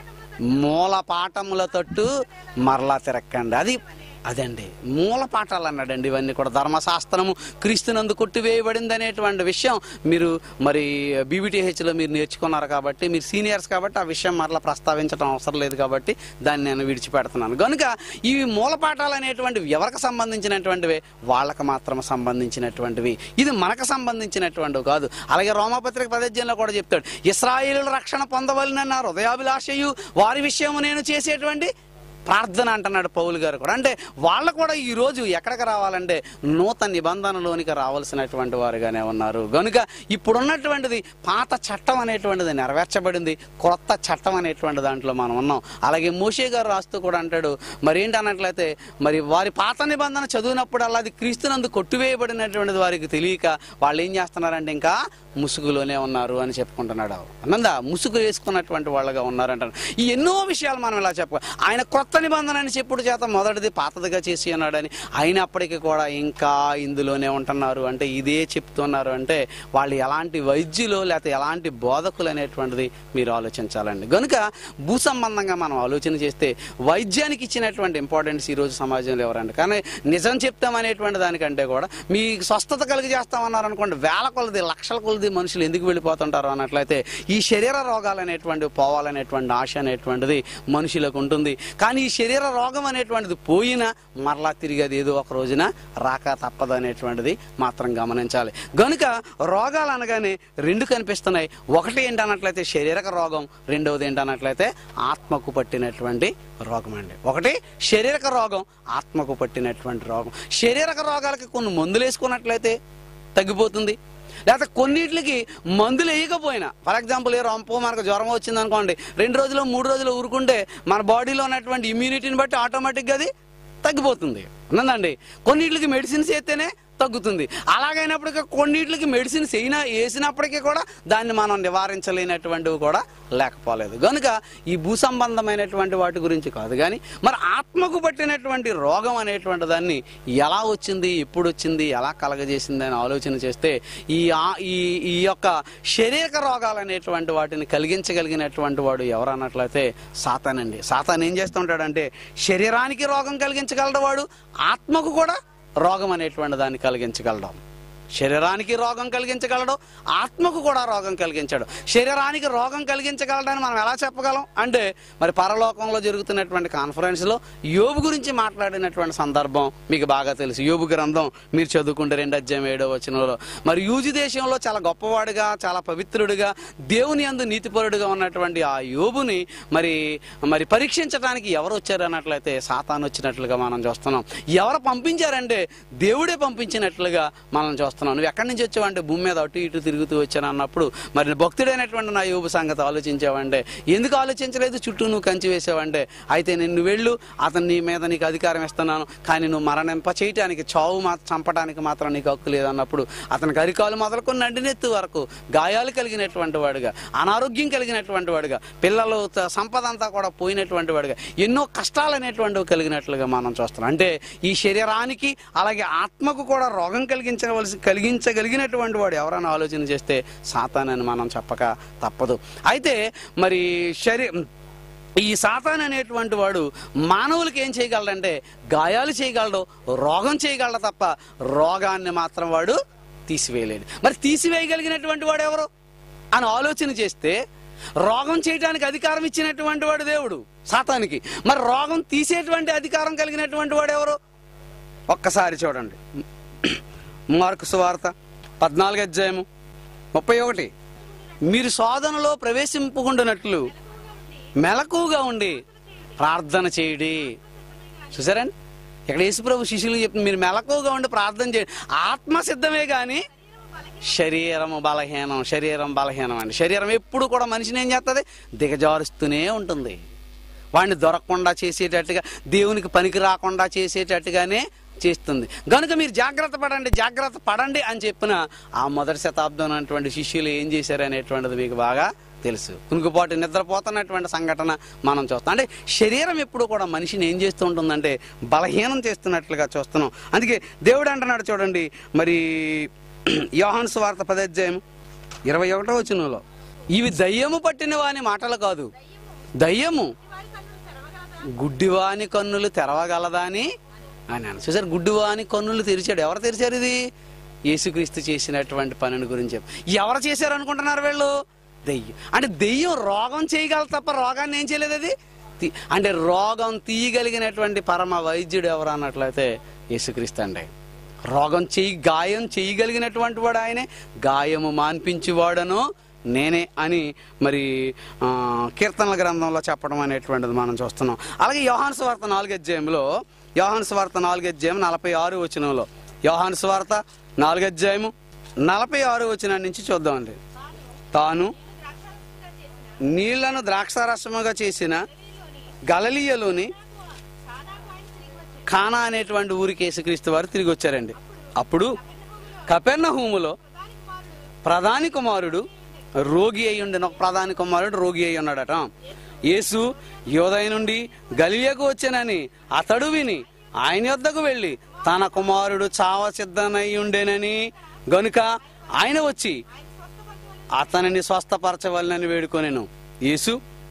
మూల పాఠముల తట్టు మరలా తిరక్కండి అది అదండి మూల పాఠాలు అన్నాడండి ఇవన్నీ కూడా ధర్మశాస్త్రము క్రీస్తునందు కొట్టివేయబడింది అనేటువంటి విషయం మీరు మరి బీబీటీహెచ్లో మీరు నేర్చుకున్నారు కాబట్టి మీరు సీనియర్స్ కాబట్టి ఆ విషయం మరలా ప్రస్తావించడం అవసరం లేదు కాబట్టి దాన్ని నేను విడిచిపెడుతున్నాను కనుక ఇవి మూల పాఠాలు అనేటువంటివి ఎవరికి సంబంధించినటువంటివి వాళ్ళకి మాత్రం సంబంధించినటువంటివి ఇది మనకు సంబంధించినటువంటివి కాదు అలాగే రోమపత్రిక పదజ్యంలో కూడా చెప్తాడు ఇస్రాయేలు రక్షణ పొందవలనన్న హృదయాభిలాషయు వారి విషయము నేను చేసేటువంటి ప్రార్థన అంటున్నాడు పౌలు గారు కూడా అంటే వాళ్ళు కూడా ఈ రోజు ఎక్కడికి రావాలంటే నూతన నిబంధనలోనికి రావాల్సినటువంటి వారుగానే ఉన్నారు కనుక ఇప్పుడున్నటువంటిది పాత చట్టం అనేటువంటిది నెరవేర్చబడింది కొత్త చట్టం అనేటువంటి దాంట్లో మనం ఉన్నాం అలాగే మోషే గారు రాస్తూ కూడా అంటాడు మరి ఏంటి అన్నట్లయితే మరి వారి పాత నిబంధన చదివినప్పుడల్లా అది క్రీస్తునందు కొట్టివేయబడినటువంటిది వారికి తెలియక వాళ్ళు ఏం చేస్తున్నారంటే ఇంకా ముసుగులోనే ఉన్నారు అని చెప్పుకుంటున్నాడు అన్నందా ముసుగు వేసుకున్నటువంటి వాళ్ళగా ఉన్నారంటారు ఈ ఎన్నో విషయాలు మనం ఇలా చెప్ప ఆయన కొత్త నిబంధన అని చెప్పుడు చేత మొదటిది పాతదిగా చేసి ఉన్నాడని అయినప్పటికీ కూడా ఇంకా ఇందులోనే ఉంటున్నారు అంటే ఇదే చెప్తున్నారు అంటే వాళ్ళు ఎలాంటి వైద్యులు లేకపోతే ఎలాంటి బోధకులు అనేటువంటిది మీరు ఆలోచించాలండి కనుక భూ సంబంధంగా మనం ఆలోచన చేస్తే వైద్యానికి ఇచ్చినటువంటి ఇంపార్టెన్స్ ఈ రోజు సమాజంలో ఎవరండి కానీ నిజం చెప్తామనేటువంటి దానికంటే కూడా మీ స్వస్థత కలిగి చేస్తామన్నారు అనుకోండి వేల కొలది లక్షల కొలది మనుషులు ఎందుకు వెళ్ళిపోతుంటారు అన్నట్లయితే ఈ శరీర రోగాలు అనేటువంటివి పోవాలనేటువంటి ఆశ అనేటువంటిది మనుషులకు ఉంటుంది కానీ ఈ శరీర రోగం అనేటువంటిది పోయినా మరలా తిరిగి అది ఏదో ఒక రోజున రాక తప్పదు అనేటువంటిది మాత్రం గమనించాలి గనుక రోగాలు అనగానే రెండు కనిపిస్తున్నాయి ఒకటి ఏంటన్నట్లయితే శారీరక రోగం రెండవది ఏంటన్నట్లయితే ఆత్మకు పట్టినటువంటి రోగం అండి ఒకటి శారీరక రోగం ఆత్మకు పట్టినటువంటి రోగం శారీరక రోగాలకి కొన్ని మందులు వేసుకున్నట్లయితే తగ్గిపోతుంది లేకపోతే కొన్నిటికి మందులు వేయకపోయినా ఫర్ ఎగ్జాంపుల్ ఏ రొంపో మనకు జ్వరం వచ్చింది అనుకోండి రెండు రోజులు మూడు రోజులు ఊరుకుంటే మన బాడీలో ఉన్నటువంటి ఇమ్యూనిటీని బట్టి ఆటోమేటిక్గా అది తగ్గిపోతుంది ఉన్నదండి కొన్నిటికి మెడిసిన్స్ వేస్తేనే తగ్గుతుంది అలాగైనప్పటికీ కొన్నిటికి మెడిసిన్స్ అయినా వేసినప్పటికీ కూడా దాన్ని మనం నివారించలేనటువంటివి కూడా లేకపోలేదు కనుక ఈ భూ సంబంధమైనటువంటి వాటి గురించి కాదు కానీ మరి ఆత్మకు పట్టినటువంటి రోగం అనేటువంటి దాన్ని ఎలా వచ్చింది ఎప్పుడు వచ్చింది ఎలా కలగజేసింది అని ఆలోచన చేస్తే ఈ ఆ- ఈ ఈ యొక్క శరీరక రోగాలు అనేటువంటి వాటిని కలిగించగలిగినటువంటి వాడు ఎవరు అన్నట్లయితే సాతానండి సాతాన్ ఏం చేస్తుంటాడంటే శరీరానికి రోగం కలిగించగలడు వాడు ఆత్మకు కూడా రోగం అనేటువంటి దాన్ని కలిగించగలడం శరీరానికి రోగం కలిగించగలడు ఆత్మకు కూడా రోగం కలిగించాడు శరీరానికి రోగం కలిగించగలడని మనం ఎలా చెప్పగలం అంటే మరి పరలోకంలో జరుగుతున్నటువంటి కాన్ఫరెన్స్లో యోబు గురించి మాట్లాడినటువంటి సందర్భం మీకు బాగా తెలుసు యోబు గ్రంథం మీరు చదువుకుంటే రెండు అధ్యాయం ఏడో వచనంలో మరి యూజు దేశంలో చాలా గొప్పవాడుగా చాలా పవిత్రుడిగా దేవుని అందు నీతిపరుడుగా ఉన్నటువంటి ఆ యోబుని మరి మరి పరీక్షించడానికి ఎవరు వచ్చారు అన్నట్లయితే సాతాను వచ్చినట్లుగా మనం చూస్తున్నాం ఎవరు పంపించారంటే దేవుడే పంపించినట్లుగా మనం చూస్తున్నాం నువ్వు ఎక్కడి నుంచి వచ్చావంటే భూమి మీద అటు ఇటు తిరుగుతూ వచ్చాను అన్నప్పుడు మరి భక్తుడైనటువంటి నా యోబు సంగతి ఆలోచించావంటే ఎందుకు ఆలోచించలేదు చుట్టూ నువ్వు కంచి వేసావంటే అయితే నేను వెళ్ళు అతను నీ మీద నీకు అధికారం ఇస్తున్నాను కానీ నువ్వు మరణింప చేయటానికి చావు మా చంపడానికి మాత్రం నీకు హక్కు లేదన్నప్పుడు అతనికి అరికాలు మొదలుకొని నడినెత్తు వరకు గాయాలు కలిగినటువంటి వాడుగా అనారోగ్యం కలిగినటువంటి వాడుగా పిల్లలు త- సంపద అంతా కూడా పోయినటువంటి వాడుగా ఎన్నో కష్టాలు అనేటువంటివి కలిగినట్లుగా మనం చూస్తున్నాం అంటే ఈ శరీరానికి అలాగే ఆత్మకు కూడా రోగం కలిగించవలసి కలిగించగలిగినటువంటి వాడు ఎవరైనా ఆలోచన చేస్తే సాతానని మనం చెప్పక తప్పదు అయితే మరి శరీ ఈ సాతాన్ అనేటువంటి వాడు మానవులకి ఏం చేయగలడంటే గాయాలు చేయగలడు రోగం చేయగలడు తప్ప రోగాన్ని మాత్రం వాడు తీసివేయలేడు మరి తీసివేయగలిగినటువంటి వాడు ఎవరు అని ఆలోచన చేస్తే రోగం చేయడానికి అధికారం ఇచ్చినటువంటి వాడు దేవుడు సాతానికి మరి రోగం తీసేటువంటి అధికారం కలిగినటువంటి వాడు ఎవరు ఒక్కసారి చూడండి మార్కు సువార్త పద్నాలుగు అధ్యాయము ముప్పై ఒకటి మీరు శోధనలో ప్రవేశింపుకుంటున్నట్లు మెలకుగా ఉండి ప్రార్థన చేయడి చూసారండి ఇక్కడ యేసుప్రభు శిష్యులు చెప్తుంది మీరు మెలకుగా ఉండి ప్రార్థన చేయండి ఆత్మ సిద్ధమే కానీ శరీరము బలహీనం శరీరం బలహీనం అండి శరీరం ఎప్పుడు కూడా మనిషిని ఏం చేస్తుంది దిగజారుస్తూనే ఉంటుంది వాడిని దొరకకుండా చేసేటట్టుగా దేవునికి పనికి రాకుండా చేసేటట్టుగానే చేస్తుంది కనుక మీరు జాగ్రత్త పడండి జాగ్రత్త పడండి అని చెప్పిన ఆ మొదటి శతాబ్దం అటువంటి శిష్యులు ఏం చేశారు అనేటువంటిది మీకు బాగా తెలుసు కునుకుపాటు నిద్రపోతున్నటువంటి సంఘటన మనం చూస్తాం అంటే శరీరం ఎప్పుడు కూడా మనిషిని ఏం చేస్తూ ఉంటుందంటే బలహీనం చేస్తున్నట్లుగా చూస్తున్నాం అందుకే దేవుడు అంటున్నాడు చూడండి మరి యోహాను సువార్త పదాధ్యాయం ఇరవై ఒకటో వచనంలో ఇవి దయ్యము పట్టిన వాని మాటలు కాదు దయ్యము వారి కన్నులు తెరవగలదా గుడ్డివాని కన్నులు తెరవగలదా అని అని అన్నాడు చూసారు గుడ్డివాని కన్నులు తెరిచాడు ఎవరు తెరిచారు ఇది యేసుక్రీస్తు చేసినటువంటి పనిని గురించి చెప్పు. ఎవరు చేశారు అనుకుంటున్నారు వీళ్ళు దెయ్యం అంటే దెయ్యం రోగం చేయగలదు తప్ప రోగాన్ని ఏం చేయలేదు అది తీ- అంటే రోగం తీయగలిగినటువంటి పరమ వైద్యుడు ఎవరు అన్నట్లయితే యేసుక్రీస్తు అండి రోగం చేయి గాయం చేయగలిగినటువంటి వాడు ఆయనే గాయము మాన్పించేవాడను నేనే అని మరి ఆ, కీర్తనల గ్రంథంలో చెప్పడం అనేటువంటిది మనం చూస్తున్నాం అలాగే యోహాను స్వార్త నాలుగు అధ్యాయంలో యోహాను స్వార్త నాలుగు అధ్యాయం నలభై ఆరు వచనంలో యోహాను స్వార్త నాలుగు అధ్యాయము నలభై ఆరు వచనం నుంచి చూద్దామండి తాను ద్రాక్షారసంగా చేసిన నీళ్లను ద్రాక్షారసముగా చేసిన గలలీయలోని సాదాకు ఆయన తిరిగి వచ్చాడు ఖానా అనేటువంటి ఊరికి యేసుక్రీస్తు వారు తిరిగి వచ్చారండి అప్పుడు కపెర్నహూములో ప్రధాని కుమారుడు ప్రధాని కుమారుడు రోగి అయి ఉండిన ఒక ప్రధాని కుమారుడు రోగి అయి ఉన్నాడట యేసు యోదయ నుండి గలియకు వచ్చానని అతడు విని ఆయన యొద్దకు వెళ్ళి తన కుమారుడు చావ సిద్ధనై ఉండేనని గనుక ఆయన వచ్చి అతనిని స్వస్థపరచవలనని వేడుకొనెను యేసు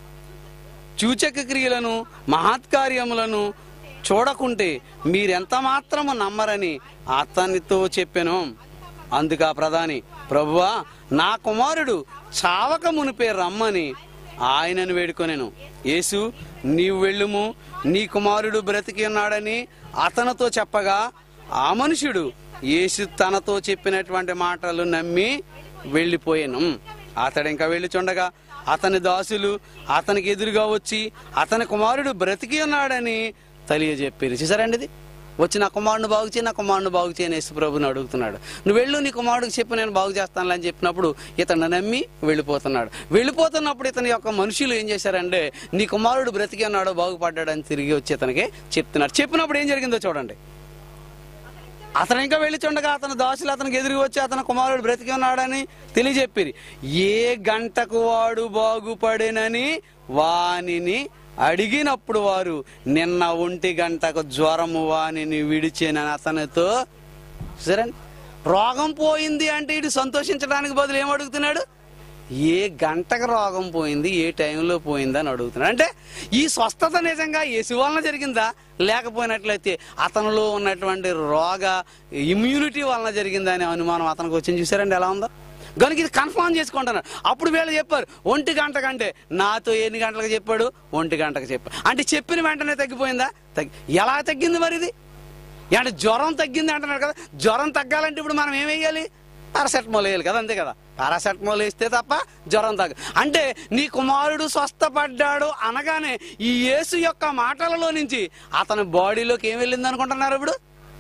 సూచక క్రియలను మహత్కార్యములను చూడకుంటే మీరెంత మాత్రము నమ్మరని అతనితో చెప్పెను అందుకా ప్రధాని ప్రభువా నా కుమారుడు చావక మునిపే రమ్మని ఆయనను వేడుకొనెను యేసు నీవు వెళ్ళుము నీ కుమారుడు బ్రతికి ఉన్నాడని అతనితో చెప్పగా ఆ మనుషుడు యేసు తనతో చెప్పినటువంటి మాటలు నమ్మి వెళ్ళిపోయాను అతడు ఇంకా వెళ్ళిచుండగా అతని దాసులు అతనికి ఎదురుగా వచ్చి అతని కుమారుడు బ్రతికి ఉన్నాడని తెలియజెప్పారు చూసారండి ఇది వచ్చి నా కుమారుడు బాగు చేయి నా కుమారుడు బాగు చేయని యేసు ప్రభుని అడుగుతున్నాడు నువ్వు వెళ్ళు నీ కుమారుడికి చెప్పి నేను బాగు చేస్తాను అని చెప్పినప్పుడు ఇతను నమ్మి వెళ్ళిపోతున్నాడు వెళ్ళిపోతున్నప్పుడు ఇతని యొక్క మనుషులు ఏం చేశారంటే నీ కుమారుడు బ్రతికి ఉన్నాడు బాగుపడ్డాడు అని తిరిగి వచ్చి ఇతనికి చెప్తున్నారు చెప్పినప్పుడు ఏం జరిగిందో చూడండి అతను ఇంకా వెళ్ళి చూడగా అతని దాసులు అతనికి ఎదురు వచ్చి అతని కుమారుడు బ్రతికి ఉన్నాడని తెలియజెప్పిరి ఏ గంటకు వాడు బాగుపడేనని వానిని అడిగినప్పుడు వారు నిన్న ఒంటి గంటకు జ్వరము వానిని విడిచేనని అతనితో సరే రోగం పోయింది అంటే ఇటు సంతోషించడానికి బదులు ఏం అడుగుతున్నాడు ఏ గంటకు రోగం పోయింది ఏ టైంలో పోయింది అని అడుగుతున్నాడు అంటే ఈ స్వస్థత నిజంగా యేసు వలన జరిగిందా లేకపోయినట్లయితే అతనిలో ఉన్నటువంటి రోగ ఇమ్యూనిటీ వలన జరిగిందా అనే అనుమానం అతనికి వచ్చింది చూసారండి ఎలా ఉందో కనుక ఇది కన్ఫర్మ్ చేసుకుంటున్నాడు అప్పుడు వీళ్ళు చెప్పారు ఒంటి గంట కంటే నాతో ఎన్ని గంటలకు చెప్పాడు ఒంటి గంటకు చెప్పాడు అంటే చెప్పిన వెంటనే తగ్గిపోయిందా తగ్గి ఎలా తగ్గింది మరి ఇది అంటే జ్వరం తగ్గింది అంటున్నారు కదా జ్వరం తగ్గాలంటే ఇప్పుడు మనం ఏం వేయాలి పారాసెటమాల్ వేయాలి కదా అంతే కదా పారాసెటమాల్ వేస్తే తప్ప జ్వరం తగ్గ అంటే నీ కుమారుడు స్వస్థపడ్డాడు అనగానే ఈ యేసు యొక్క మాటలలో నుంచి అతని బాడీలోకి ఏం వెళ్ళింది అనుకుంటున్నారు ఇప్పుడు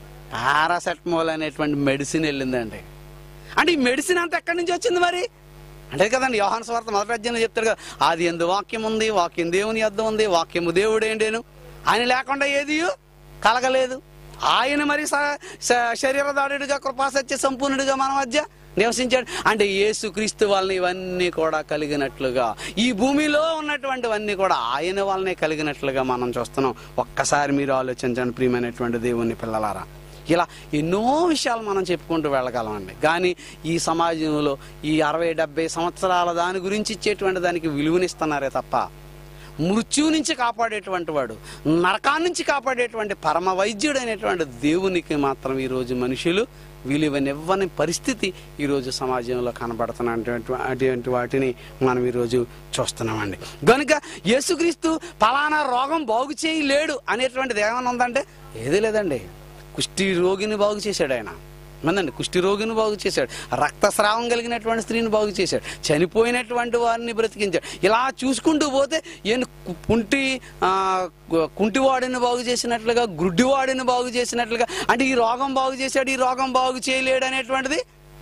పారాసెటమాల్ అనేటువంటి మెడిసిన్ వెళ్ళిందండి అంటే ఈ మెడిసిన్ అంతా ఎక్కడి నుంచి వచ్చింది మరి అంటే కదండి యోహాన్ స్వార్థ మొదటి అధ్యాయంలో చెప్తాడు కదా అది ఎందు వాక్యం ఉంది వాక్యం దేవుని అద్దం ఉంది వాక్యము దేవుడేండేను ఆయన లేకుండా ఏది కలగలేదు ఆయన మరి స- స- శరీరదారుడిగా కృపాసత్య సంపూర్ణుడిగా మన మధ్య నివసించాడు అంటే యేసు క్రీస్తు వాళ్ళని ఇవన్నీ కూడా కలిగినట్లుగా ఈ భూమిలో ఉన్నటువంటివన్నీ కూడా ఆయన వాళ్ళనే కలిగినట్లుగా మనం చూస్తున్నాం ఒక్కసారి మీరు ఆలోచించండి ప్రియమైనటువంటి దేవుని పిల్లలారా ఇలా ఎన్నో విషయాలు మనం చెప్పుకుంటూ వెళ్ళగలమండి కానీ ఈ సమాజంలో ఈ అరవై డెబ్బై సంవత్సరాల దాని గురించి ఇచ్చేటువంటి దానికి విలువనిస్తున్నారే తప్ప మృత్యువు నుంచి కాపాడేటువంటి వాడు నరకాన్ని నుంచి కాపాడేటువంటి పరమ వైద్యుడు అనేటువంటి దేవునికి మాత్రం ఈరోజు మనుషులు విలువనివ్వని పరిస్థితి ఈరోజు సమాజంలో కనబడుతున్నటువంటి అటువంటి వాటిని మనం ఈరోజు చూస్తున్నామండి కనుక యేసుక్రీస్తు పలానా రోగం బాగు చేయలేడు అనేటువంటిది ఏమైనా ఉందంటే ఏదీ లేదండి కుష్టి రోగిని బాగు చేశాడు ఆయన మందండి కుష్టి రోగిని బాగు చేశాడు రక్తస్రావం కలిగినటువంటి స్త్రీని బాగు చేశాడు చనిపోయినటువంటి వారిని బ్రతికించాడు ఇలా చూసుకుంటూ పోతే ఈయన కు- కుంటి ఆ, కు- కుంటివాడిని బాగు చేసినట్లుగా గుడ్డివాడిని బాగు చేసినట్లుగా అంటే ఈ రోగం బాగు చేశాడు ఈ రోగం బాగు చేయలేడు అనేటువంటిది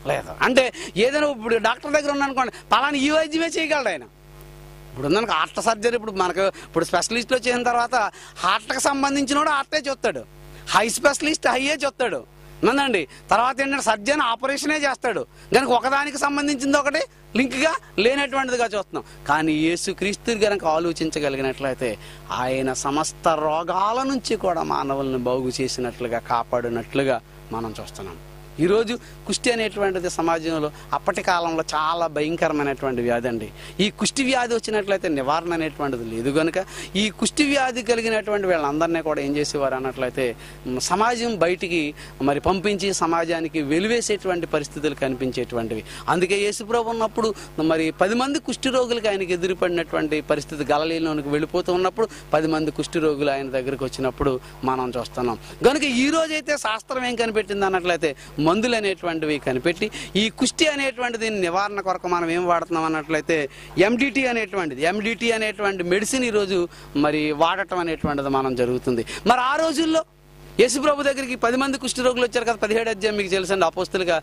లేదు అంటే ఏదైనా ఇప్పుడు డాక్టర్ దగ్గర ఉన్నానుకోండి పలానా ఈ వైద్యమే చేయగలడు ఆయన ఇప్పుడు ఉందనుకో హార్ట్ సర్జరీ ఇప్పుడు మనకు ఇప్పుడు స్పెషలిస్ట్లో చేసిన తర్వాత హార్ట్కి సంబంధించిన వాడు హార్టే చూస్తాడు హై స్పెషలిస్ట్ హైయే చూస్తాడు మందండి తర్వాత ఏంటంటే సర్జన్ ఆపరేషనే చేస్తాడు కనుక ఒకదానికి సంబంధించింది ఒకటి లింక్గా లేనటువంటిదిగా చూస్తున్నాం కానీ యేసు క్రీస్తు గనక ఆలోచించగలిగినట్లయితే ఆయన సమస్త రోగాల నుంచి కూడా మానవుల్ని బాగు చేసినట్లుగా కాపాడినట్లుగా మనం చూస్తున్నాం ఈరోజు కుష్టి అనేటువంటిది సమాజంలో అప్పటి కాలంలో చాలా భయంకరమైనటువంటి వ్యాధి అండి ఈ కుష్టి వ్యాధి వచ్చినట్లయితే నివారణ అనేటువంటిది లేదు కనుక ఈ కుష్టి వ్యాధి కలిగినటువంటి వీళ్ళందరినీ కూడా ఏం చేసేవారు అన్నట్లయితే మ్, సమాజం బయటికి మరి పంపించి సమాజానికి వెలివేసేటువంటి పరిస్థితులు కనిపించేటువంటివి అందుకే యేసుప్రభు ఉన్నప్పుడు మరి పది మంది కుష్టి రోగులకి ఆయనకి ఎదురుపడినటువంటి పరిస్థితి గలలీలోనికి వెళ్ళిపోతూ ఉన్నప్పుడు పది మంది కుష్టి రోగులు ఆయన దగ్గరికి వచ్చినప్పుడు మనం చూస్తున్నాం కనుక ఈ రోజైతే శాస్త్రం ఏం కనిపెట్టింది అన్నట్లయితే మందులు అనేటువంటివి కనిపెట్టి ఈ కుష్టి అనేటువంటిది నివారణ కొరకు మనం ఏం వాడుతున్నాం అన్నట్లయితే ఎండిటి అనేటువంటిది ఎండిటి అనేటువంటి మెడిసిన్ ఈరోజు మరి వాడటం అనేటువంటిది మనం జరుగుతుంది మరి ఆ రోజుల్లో యేసుప్రభు దగ్గరికి పది మంది కుష్టి రోగులు వచ్చారు కదా పదిహేడు అధ్యాయం మీకు తెలుసండి అపోస్తులుగా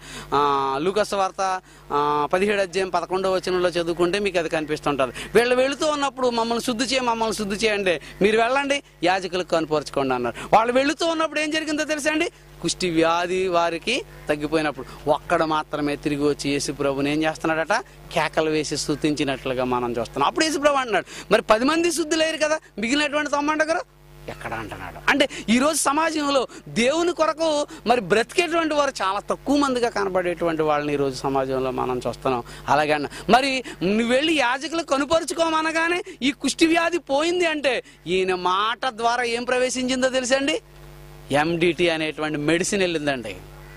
లూకస్ వార్త ఆ, పదిహేడు అధ్యాయం పదకొండో వచనంలో చదువుకుంటే మీకు అది కనిపిస్తుంటారు వీళ్ళు వెళుతూ ఉన్నప్పుడు మమ్మల్ని శుద్ధి చేయ మమ్మల్ని శుద్ధి చేయండి మీరు వెళ్ళండి యాజకులకు కనుపరుచుకోండి అన్నారు వాళ్ళు వెళుతూ ఉన్నప్పుడు ఏం జరిగిందో తెలుసా అండి కుష్టి వ్యాధి వారికి తగ్గిపోయినప్పుడు ఒక్కడ మాత్రమే తిరిగి వచ్చి యేసుప్రభుని ఏం చేస్తున్నాడట కేకలు వేసి స్థుతించినట్లుగా మనం చూస్తున్నాం అప్పుడు యేసుప్రభు అంటున్నాడు మరి పది మంది శుద్ధి లేరు కదా మిగిలినటువంటి తమ్మండగరు ఎక్కడ అంటున్నాడు అంటే ఈరోజు సమాజంలో దేవుని కొరకు మరి బ్రతికేటువంటి వారు చాలా తక్కువ మందిగా కనబడేటువంటి వాళ్ళని ఈరోజు సమాజంలో మనం చూస్తున్నాం అలాగే అన్న మరి నువ్వు వెళ్ళి యాజకులు కనుపరుచుకోమనగానే ఈ కుష్టి వ్యాధి పోయింది అంటే ఈయన మాట ద్వారా ఏం ప్రవేశించిందో తెలుసండి ఎండిటి అనేటువంటి మెడిసిన్ వెళ్ళిందండి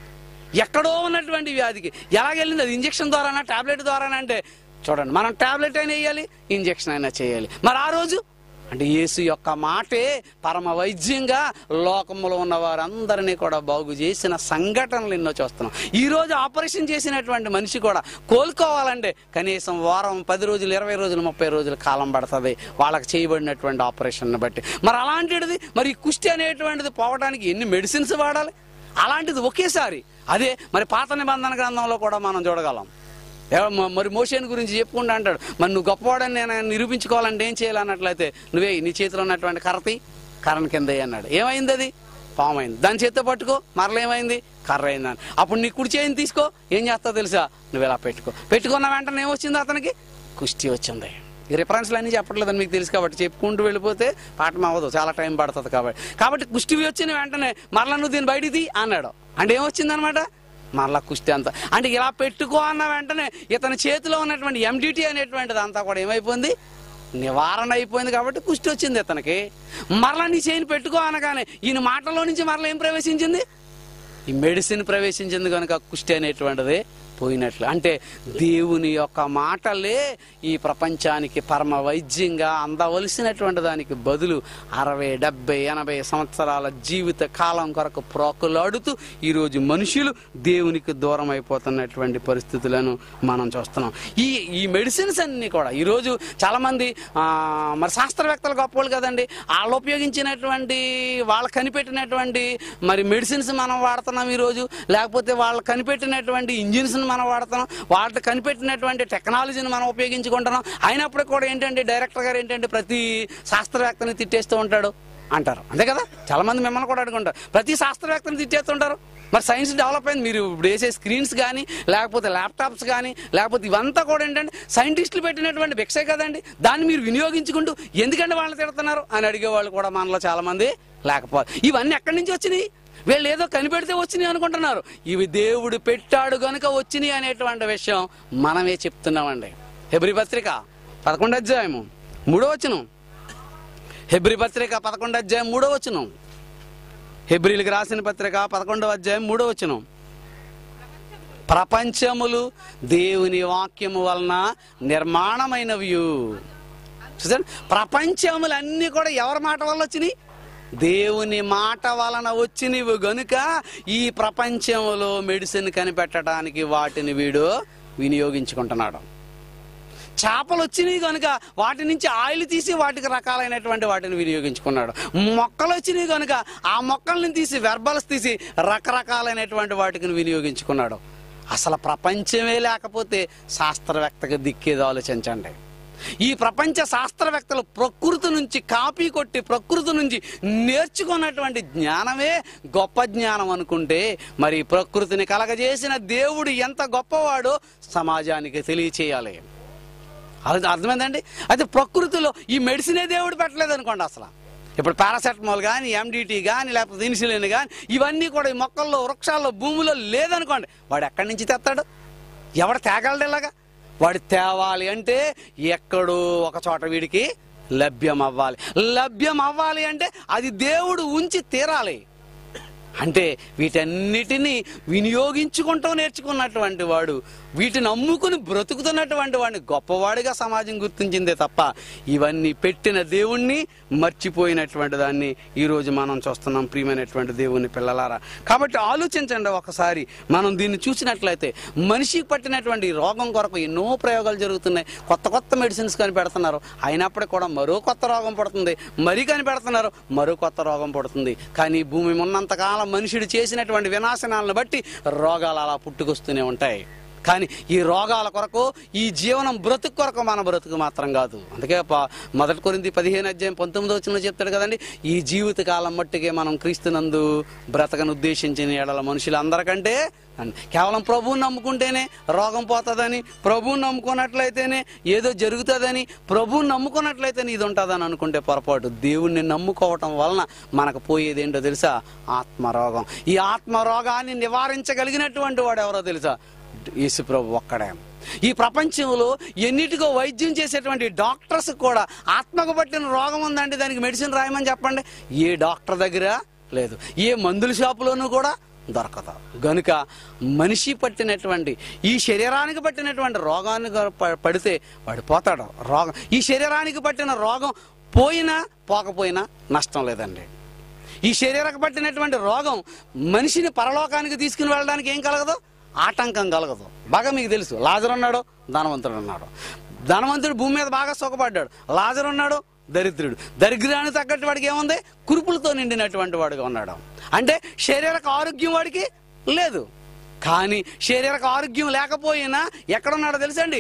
ఎక్కడో ఉన్నటువంటి వ్యాధికి ఎలాగెళ్ళింది అది ఇంజక్షన్ ద్వారానా టాబ్లెట్ ద్వారానా అంటే చూడండి మనం టాబ్లెట్ అయినా వేయాలి ఇంజక్షన్ అయినా చేయాలి మరి ఆ రోజు అంటే యేసు యొక్క మాటే పరమ వైద్యంగా లోకములో ఉన్న వారందరినీ కూడా బాగు చేసిన సంఘటనలు ఎన్నో చూస్తున్నాం ఈ రోజు ఆపరేషన్ చేసినటువంటి మనిషి కూడా కోలుకోవాలంటే కనీసం వారం పది రోజులు ఇరవై రోజులు ముప్పై రోజులు కాలం పడుతుంది వాళ్ళకి చేయబడినటువంటి ఆపరేషన్ బట్టి మరి అలాంటిది మరి ఈ కుష్టి అనేటువంటిది పోవడానికి ఎన్ని మెడిసిన్స్ వాడాలి అలాంటిది ఒకేసారి అదే మరి పాత నిబంధన గ్రంథంలో కూడా మనం చూడగలం ఎవ- మ- మరి మోషన్ గురించి చెప్పుకుంటూ అంటాడు మరి నువ్వు గొప్పవాడని నేను నిరూపించుకోవాలంటే ఏం చేయాలన్నట్లయితే నువ్వే నీ చేతిలో ఉన్నటువంటి కర్రతి కర్రని కింద వేయి అన్నాడు ఏమైంది అది పాము అయింది దాని చేత్తో పట్టుకో మరల ఏమైంది కర్ర అయింది అని అప్పుడు నీ కుడి చేయిని తీసుకో ఏం చేస్తావు తెలుసా నువ్వు ఇలా పెట్టుకో పెట్టుకున్న వెంటనే ఏమొచ్చింది అతనికి కుస్తీ వచ్చింది ఈ రిఫరెన్స్లు అన్నీ చెప్పట్లేదని మీకు తెలుసు కాబట్టి చెప్పుకుంటూ వెళ్ళిపోతే పాఠం అవ్వదు చాలా టైం పడుతుంది కాబట్టి కాబట్టి కుష్టి వచ్చిన వెంటనే మరలా నువ్వు దీన్ని బయటికి తీ అన్నాడు అంటే ఏమొచ్చిందనమాట మరలా కుస్తీ అంతా అంటే ఇలా పెట్టుకో అన్న వెంటనే ఇతని చేతిలో ఉన్నటువంటి ఎండిటి అనేటువంటిది అంతా కూడా ఏమైపోయింది నివారణ అయిపోయింది కాబట్టి కుష్టి వచ్చింది ఇతనికి మరలా నీ చేయిని పెట్టుకో అనగానే ఈయన మాటలో నుంచి మరలా ఏం ప్రవేశించింది ఈ మెడిసిన్ ప్రవేశించింది కనుక కుష్టి అనేటువంటిది పోయినట్లు అంటే దేవుని యొక్క మాటలే ఈ ప్రపంచానికి పరమ వైద్యంగా అందవలసినటువంటి దానికి బదులు అరవై డెబ్బై ఎనభై సంవత్సరాల జీవిత కాలం కొరకు ప్రోకులాడుతూ ఈరోజు మనుషులు దేవునికి దూరం అయిపోతున్నటువంటి పరిస్థితులను మనం చూస్తున్నాం ఈ ఈ మెడిసిన్స్ అన్ని కూడా ఈరోజు చాలామంది ఆ, మరి శాస్త్రవేత్తలు గొప్పవాళ్ళు కదండి వాళ్ళు ఉపయోగించినటువంటి వాళ్ళు కనిపెట్టినటువంటి మరి మెడిసిన్స్ మనం వాడుతున్నాం ఈరోజు లేకపోతే వాళ్ళు కనిపెట్టినటువంటి ఇంజిన్స్ మనం వాడుతున్నాం వాళ్ళు కనిపెట్టినటువంటి టెక్నాలజీని మనం ఉపయోగించుకుంటున్నాం అయినప్పుడు కూడా ఏంటంటే డైరెక్టర్ గారు ఏంటంటే ప్రతి శాస్త్రవేత్తని తిట్టేస్తూ ఉంటాడు అంటారు అంతే కదా చాలా మంది మిమ్మల్ని కూడా అడుగుంటారు ప్రతి శాస్త్రవేత్తని తిట్టేస్తుంటారు మరి సైన్స్ డెవలప్ అయింది మీరు ఇప్పుడు వేసే స్క్రీన్స్ కానీ లేకపోతే ల్యాప్టాప్స్ కానీ లేకపోతే ఇవంతా కూడా ఏంటంటే సైంటిస్టులు పెట్టినటువంటి భిక్షే కదండి దాన్ని మీరు వినియోగించుకుంటూ ఎందుకంటే వాళ్ళని తిడుతున్నారు అని అడిగే వాళ్ళు కూడా మనలో చాలా మంది లేకపోతే ఇవన్నీ ఎక్కడి నుంచి వచ్చినాయి వీళ్ళు ఏదో కనిపెడితే వచ్చినాయి అనుకుంటున్నారు ఇవి దేవుడు పెట్టాడు గనుక వచ్చినాయి అనేటువంటి విషయం మనమే చెప్తున్నామండి హెబ్రి పత్రిక పదకొండు అధ్యాయము మూడో వచనం హెబ్రి పత్రిక పదకొండు అధ్యాయం మూడో వచనం హెబ్రిలకు రాసిన పత్రిక పదకొండవ అధ్యాయం మూడో వచనం ప్రపంచములు దేవుని వాక్యము వలన నిర్మాణమైనవి చూసారు ప్రపంచములు అన్నీ కూడా ఎవరి మాట వల్ల వచ్చినాయి దేవుని మాట వలన వచ్చినవి గనుక ఈ ప్రపంచంలో మెడిసిన్ కనిపెట్టడానికి వాటిని వీడు వినియోగించుకుంటున్నాడు చేపలు వచ్చినాయి కనుక వాటి నుంచి ఆయిల్ తీసి వాటికి రకాలైనటువంటి వాటిని వినియోగించుకున్నాడు మొక్కలు వచ్చినాయి కనుక ఆ మొక్కల్ని తీసి వెర్బల్స్ తీసి రకరకాలైనటువంటి వాటికి వినియోగించుకున్నాడు అసలు ప్రపంచమే లేకపోతే శాస్త్రవేత్తగా దిక్కేది ఆలోచించండి ఈ ప్రపంచ శాస్త్రవేత్తలు ప్రకృతి నుంచి కాపీ కొట్టి ప్రకృతి నుంచి నేర్చుకున్నటువంటి జ్ఞానమే గొప్ప జ్ఞానం అనుకుంటే మరి ప్రకృతిని కలగజేసిన దేవుడు ఎంత గొప్పవాడో సమాజానికి తెలియచేయాలి అది అర్థమైందండి అయితే ప్రకృతిలో ఈ మెడిసినే దేవుడు పెట్టలేదు అనుకోండి అసలు ఇప్పుడు పారాసెటమాల్ కానీ ఎండిటీ కానీ లేకపోతే ఇన్సులిన్ కానీ ఇవన్నీ కూడా ఈ మొక్కల్లో వృక్షాల్లో భూమిలో లేదనుకోండి వాడు ఎక్కడి నుంచి తెస్తాడు ఎవడు తేగలడు ఇలాగా వాడు తేవాలి అంటే ఎక్కడో ఒక చోట వీడికి లభ్యం అవ్వాలి లభ్యం అవ్వాలి అంటే అది దేవుడు ఉంచి తీరాలి అంటే వీటన్నిటినీ వినియోగించుకుంటూ నేర్చుకున్నటువంటి వాడు వీటిని అమ్ముకుని బ్రతుకుతున్నటువంటి వాడిని గొప్పవాడిగా సమాజం గుర్తించిందే తప్ప ఇవన్నీ పెట్టిన దేవుణ్ణి మర్చిపోయినటువంటి దాన్ని ఈరోజు మనం చూస్తున్నాం ప్రియమైనటువంటి దేవుని పిల్లలారా కాబట్టి ఆలోచించండి ఒకసారి మనం దీన్ని చూసినట్లయితే మనిషికి పట్టినటువంటి ఈ రోగం కొరకు ఎన్నో ప్రయోగాలు జరుగుతున్నాయి కొత్త కొత్త మెడిసిన్స్ కనిపెడుతున్నారు అయినప్పటికీ కూడా మరో కొత్త రోగం పడుతుంది మరీ కనిపెడుతున్నారు మరో కొత్త రోగం పడుతుంది కానీ ఈ భూమి ఉన్నంతకాలం మనుషుడు చేసినటువంటి వినాశనాలను బట్టి రోగాలు అలా పుట్టుకొస్తూనే ఉంటాయి కానీ ఈ రోగాల కొరకు ఈ జీవనం బ్రతుకు కొరకు మన బ్రతుకు మాత్రం కాదు అందుకే ప- మొదటి కొరింది పదిహేను అధ్యాయం పంతొమ్మిది వచ్చిన చెప్తాడు కదండి ఈ జీవిత కాలం మట్టుకే మనం క్రీస్తునందు బ్రతకను ఉద్దేశించిన ఎడల మనుషులందరికంటే అని కేవలం ప్రభువుని నమ్ముకుంటేనే రోగం పోతుందని ప్రభువుని నమ్ముకున్నట్లయితేనే ఏదో జరుగుతుందని ప్రభువుని నమ్ముకున్నట్లయితేనే ఇది ఉంటుందని అనుకుంటే పొరపాటు దేవుణ్ణి నమ్ముకోవటం వలన మనకు పోయేది ఏంటో తెలుసా ఆత్మరోగం ఈ ఆత్మరోగాన్ని నివారించగలిగినటువంటి వాడు ఎవరో తెలుసా యేసు ప్రభు ఒక్కడే ఈ ప్రపంచంలో ఎన్నిటికో వైద్యం చేసేటువంటి డాక్టర్స్ కూడా ఆత్మకు పట్టిన రోగం ఉందండి దానికి మెడిసిన్ రాయమని చెప్పండి ఏ డాక్టర్ దగ్గర లేదు ఏ మందుల షాపులోనూ కూడా దొరకదు గనుక మనిషి పట్టినటువంటి ఈ శరీరానికి పట్టినటువంటి రోగాన్ని గ- ప- పడితే వాడు పోతాడు రోగం ఈ శరీరానికి పట్టిన రోగం పోయినా పోకపోయినా నష్టం లేదండి ఈ శరీరకు పట్టినటువంటి రోగం మనిషిని పరలోకానికి తీసుకుని వెళ్ళడానికి ఏం కలగదు ఆటంకం కలగదు బాగా మీకు తెలుసు లాజర్ ఉన్నాడు ధనవంతుడు ఉన్నాడు ధనవంతుడు భూమి మీద బాగా సుఖపడ్డాడు లాజర్ ఉన్నాడు దరిద్రుడు దరిద్రానికి తగ్గట్టు వాడికి ఏముంది కురుపులతో నిండినటువంటి వాడుగా ఉన్నాడు అంటే శరీరక ఆరోగ్యం వాడికి లేదు కానీ శరీరక ఆరోగ్యం లేకపోయినా ఎక్కడున్నాడో తెలుసండి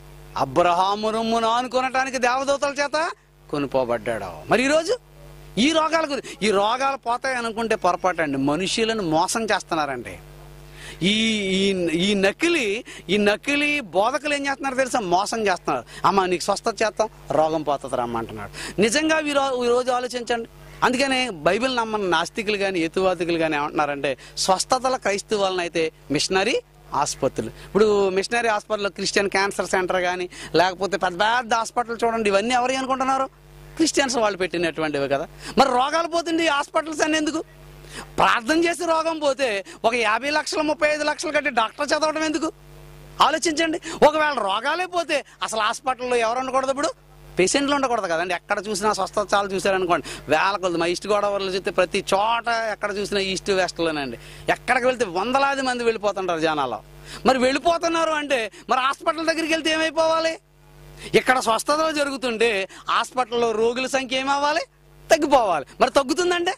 అబ్రహాము రొమ్మును ఆనుకొనటానికి దేవదూతల చేత కొనుపోబడ్డాడు మరి ఈరోజు ఈ రోగాల గురించి ఈ రోగాలు పోతాయి అనుకుంటే పొరపాటు అండి మనుషులను మోసం చేస్తున్నారండి ఈ ఈ ఈ నకిలీ ఈ నకిలీ బోధకులు ఏం చేస్తున్నారు తెలుసా మోసం చేస్తున్నారు అమ్మ నీకు స్వస్థత చేస్తాం రోగం పోతుంది రమ్మ అంటున్నాడు నిజంగా ఈ రో- ఈ రోజు ఆలోచించండి అందుకనే బైబిల్ నమ్మని నాస్తికులు కానీ ఎతువాదికులు కానీ ఏమంటున్నారంటే స్వస్థతల క్రైస్తవాలను అయితే మిషనరీ ఆసుపత్రులు ఇప్పుడు missionary hospital Christian cancer centre కానీ లేకపోతే పెద్ద పెద్ద హాస్పిటల్ చూడండి ఇవన్నీ ఎవరు అనుకుంటున్నారు క్రిస్టియన్స్ వాళ్ళు పెట్టినటువంటివి కదా మరి రోగాలు పోతుంది ఈ హాస్పిటల్స్ అని ఎందుకు ప్రార్థన చేసి రోగం పోతే ఒక యాభై లక్షలు ముప్పై ఐదు లక్షలు కట్టి డాక్టర్ చదవడం ఎందుకు ఆలోచించండి ఒకవేళ రోగాలే పోతే అసలు హాస్పిటల్లో ఎవరు ఉండకూడదు ఇప్పుడు పేషెంట్లు ఉండకూడదు కదండి ఎక్కడ చూసినా స్వస్థత చాలు చూశారనుకోండి వేల కొద్ది మా ఈస్ట్ గోదావరిలో చూస్తే ప్రతి చోట ఎక్కడ చూసినా ఈస్ట్ వెస్ట్లోనండి ఎక్కడికి వెళ్తే వందలాది మంది వెళ్ళిపోతుంటారు జనాలు మరి వెళ్ళిపోతున్నారు అంటే మరి హాస్పిటల్ దగ్గరికి వెళ్తే ఏమైపోవాలి ఇక్కడ స్వస్థతలు జరుగుతుంటే హాస్పిటల్లో రోగుల సంఖ్య ఏమవ్వాలి తగ్గిపోవాలి మరి తగ్గుతుందంటే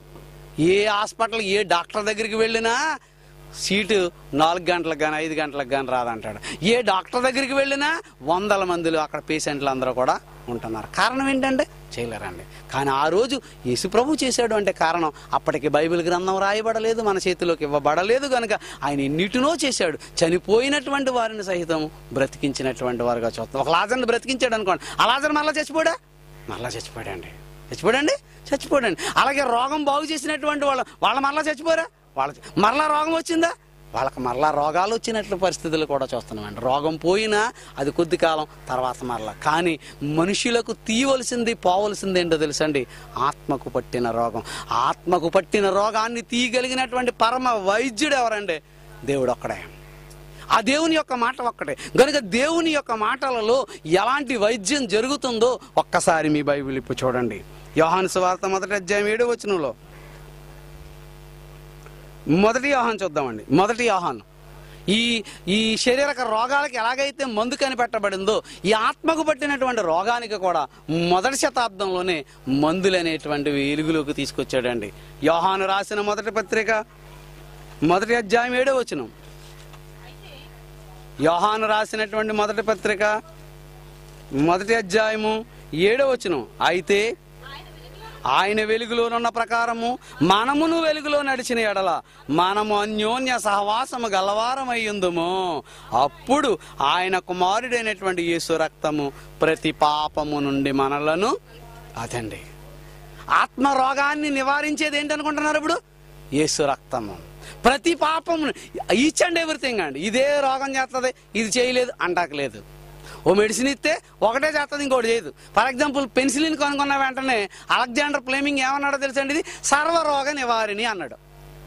ఏ హాస్పిటల్ ఏ డాక్టర్ దగ్గరికి వెళ్ళినా సీటు నాలుగు గంటలకు కానీ ఐదు గంటలకు కానీ రాదంటాడు ఏ డాక్టర్ దగ్గరికి వెళ్ళినా వందల మందిలో అక్కడ పేషెంట్లు అందరూ కూడా ఉంటున్నారు కారణం ఏంటంటే చేయలేరండి కానీ ఆ రోజు యేసు ప్రభు చేశాడు అంటే కారణం అప్పటికి బైబిల్ గ్రంథం రాయబడలేదు మన చేతిలోకి ఇవ్వబడలేదు కనుక ఆయన ఎన్నిటినో చేశాడు చనిపోయినటువంటి వారిని సహితం బ్రతికించినటువంటి వారుగా చూస్తాం ఒక లాజర్ని బ్రతికించాడు అనుకోండి ఆ లాజర్ మళ్ళీ చచ్చిపోయాడా మళ్ళా చచ్చిపోయాడండి చచ్చిపోయాడండి చచ్చిపోయాడండి అలాగే రోగం బాగు చేసినటువంటి వాళ్ళు వాళ్ళ మరలా చచ్చిపోయారా వాళ్ళ మరలా రోగం వచ్చిందా వాళ్ళకి మరలా రోగాలు వచ్చినట్లు పరిస్థితులు కూడా చూస్తున్నామండి రోగం పోయినా అది కొద్ది కాలం తర్వాత మరలా కానీ మనుషులకు తీయవలసింది పోవలసింది ఏంటో తెలుసండి ఆత్మకు పట్టిన రోగం ఆత్మకు పట్టిన రోగాన్ని తీయగలిగినటువంటి పరమ వైద్యుడు ఎవరండి దేవుడు ఒక్కడే ఆ దేవుని యొక్క మాట ఒక్కటే కనుక దేవుని యొక్క మాటలలో ఎలాంటి వైద్యం జరుగుతుందో ఒక్కసారి మీ బైబిల్ ఇప్పుడు చూడండి యోహాను సువార్త మొదటి అధ్యాయం ఏడో వచనంలో మొదటి యోహాన్ చూద్దామండి మొదటి యోహాన్ ఈ ఈ శరీరక రోగాలకి ఎలాగైతే మందు కనిపెట్టబడిందో ఈ ఆత్మకు పట్టినటువంటి రోగానికి కూడా మొదటి శతాబ్దంలోనే మందులు అనేటువంటివి వెలుగులోకి తీసుకొచ్చాడండి యోహాను రాసిన మొదటి పత్రిక మొదటి అధ్యాయం ఏడో వచనం అయితే యోహాను రాసినటువంటి మొదటి పత్రిక మొదటి అధ్యాయము ఏడో వచనం అయితే ఆయన వెలుగులోనున్న ప్రకారము మనమును వెలుగులో నడిచిన ఎడల మనము అన్యోన్య సహవాసము గలవారమయ్యుందుము అప్పుడు ఆయన కుమారుడైనటువంటి యేసు రక్తము ప్రతి పాపము నుండి మనలను అదండి ఆత్మ రోగాన్ని నివారించేది ఏంటనుకుంటున్నారు ఇప్పుడు యేసు రక్తము ప్రతి పాపము ఈచ్ అండ్ ఎవ్రీథింగ్ అండి ఇదే రోగం చేస్తుంది ఇది చేయలేదు అంటాకలేదు ఓ మెడిసిన్ ఇస్తే ఒకటే చేస్తుంది ఇంకోటి చేయదు ఫర్ ఎగ్జాంపుల్ పెన్సిలిన్ కనుక్కున్న వెంటనే అలెగ్జాండర్ ఫ్లేమింగ్ ఏమన్నాడో తెలుసండి ఇది సర్వరోగ నివారిణి అన్నాడు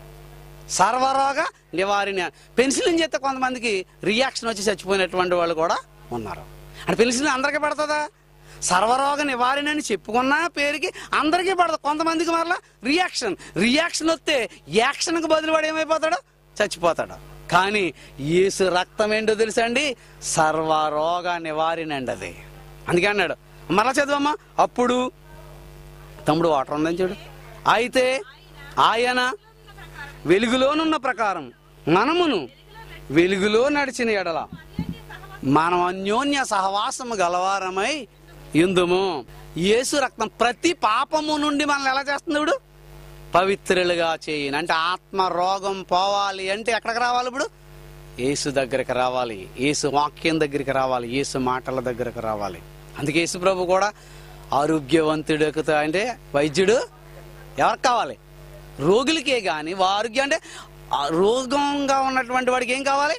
సర్వరోగ నివారిణి పెన్సిలిన్ చేస్తే కొంతమందికి రియాక్షన్ వచ్చి చచ్చిపోయినటువంటి వాళ్ళు కూడా ఉన్నారు అంటే పెన్సిలిన్ అందరికీ పడుతుందా సర్వరోగ నివారణ అని చెప్పుకున్న పేరుకి అందరికీ పడదు కొంతమందికి మరలా రియాక్షన్ రియాక్షన్ వస్తే యాక్షన్కి బదులు వాడు ఏమైపోతాడు చచ్చిపోతాడు కానీ యేసు రక్తం ఏంటో తెలుసా అండి సర్వరోగ నివారణ అండి అది అందుకే అన్నాడు మరలా చదువమ్మా అప్పుడు తమ్ముడు వాటర్ ఉందని చూడు అయితే ఆయన వెలుగులోనున్న ప్రకారం మనమును వెలుగులో నడిచిన ఎడల మనం అన్యోన్య సహవాసము గలవారమై ఇందుము యేసు రక్తం ప్రతి పాపము నుండి మనల్ని ఎలా చేస్తుంది ఇప్పుడు పవిత్రులుగా చేయను అంటే ఆత్మ రోగం పోవాలి అంటే ఎక్కడికి రావాలి ఇప్పుడు యేసు దగ్గరికి రావాలి యేసు వాక్యం దగ్గరికి రావాలి యేసు మాటల దగ్గరికి రావాలి అందుకే యేసు ప్రభు కూడా ఆరోగ్యవంతుడు అంటే వైద్యుడు ఎవరికి కావాలి రోగులకే కానీ ఆరోగ్యం అంటే ఆ రోగంగా ఉన్నటువంటి వాడికి ఏం కావాలి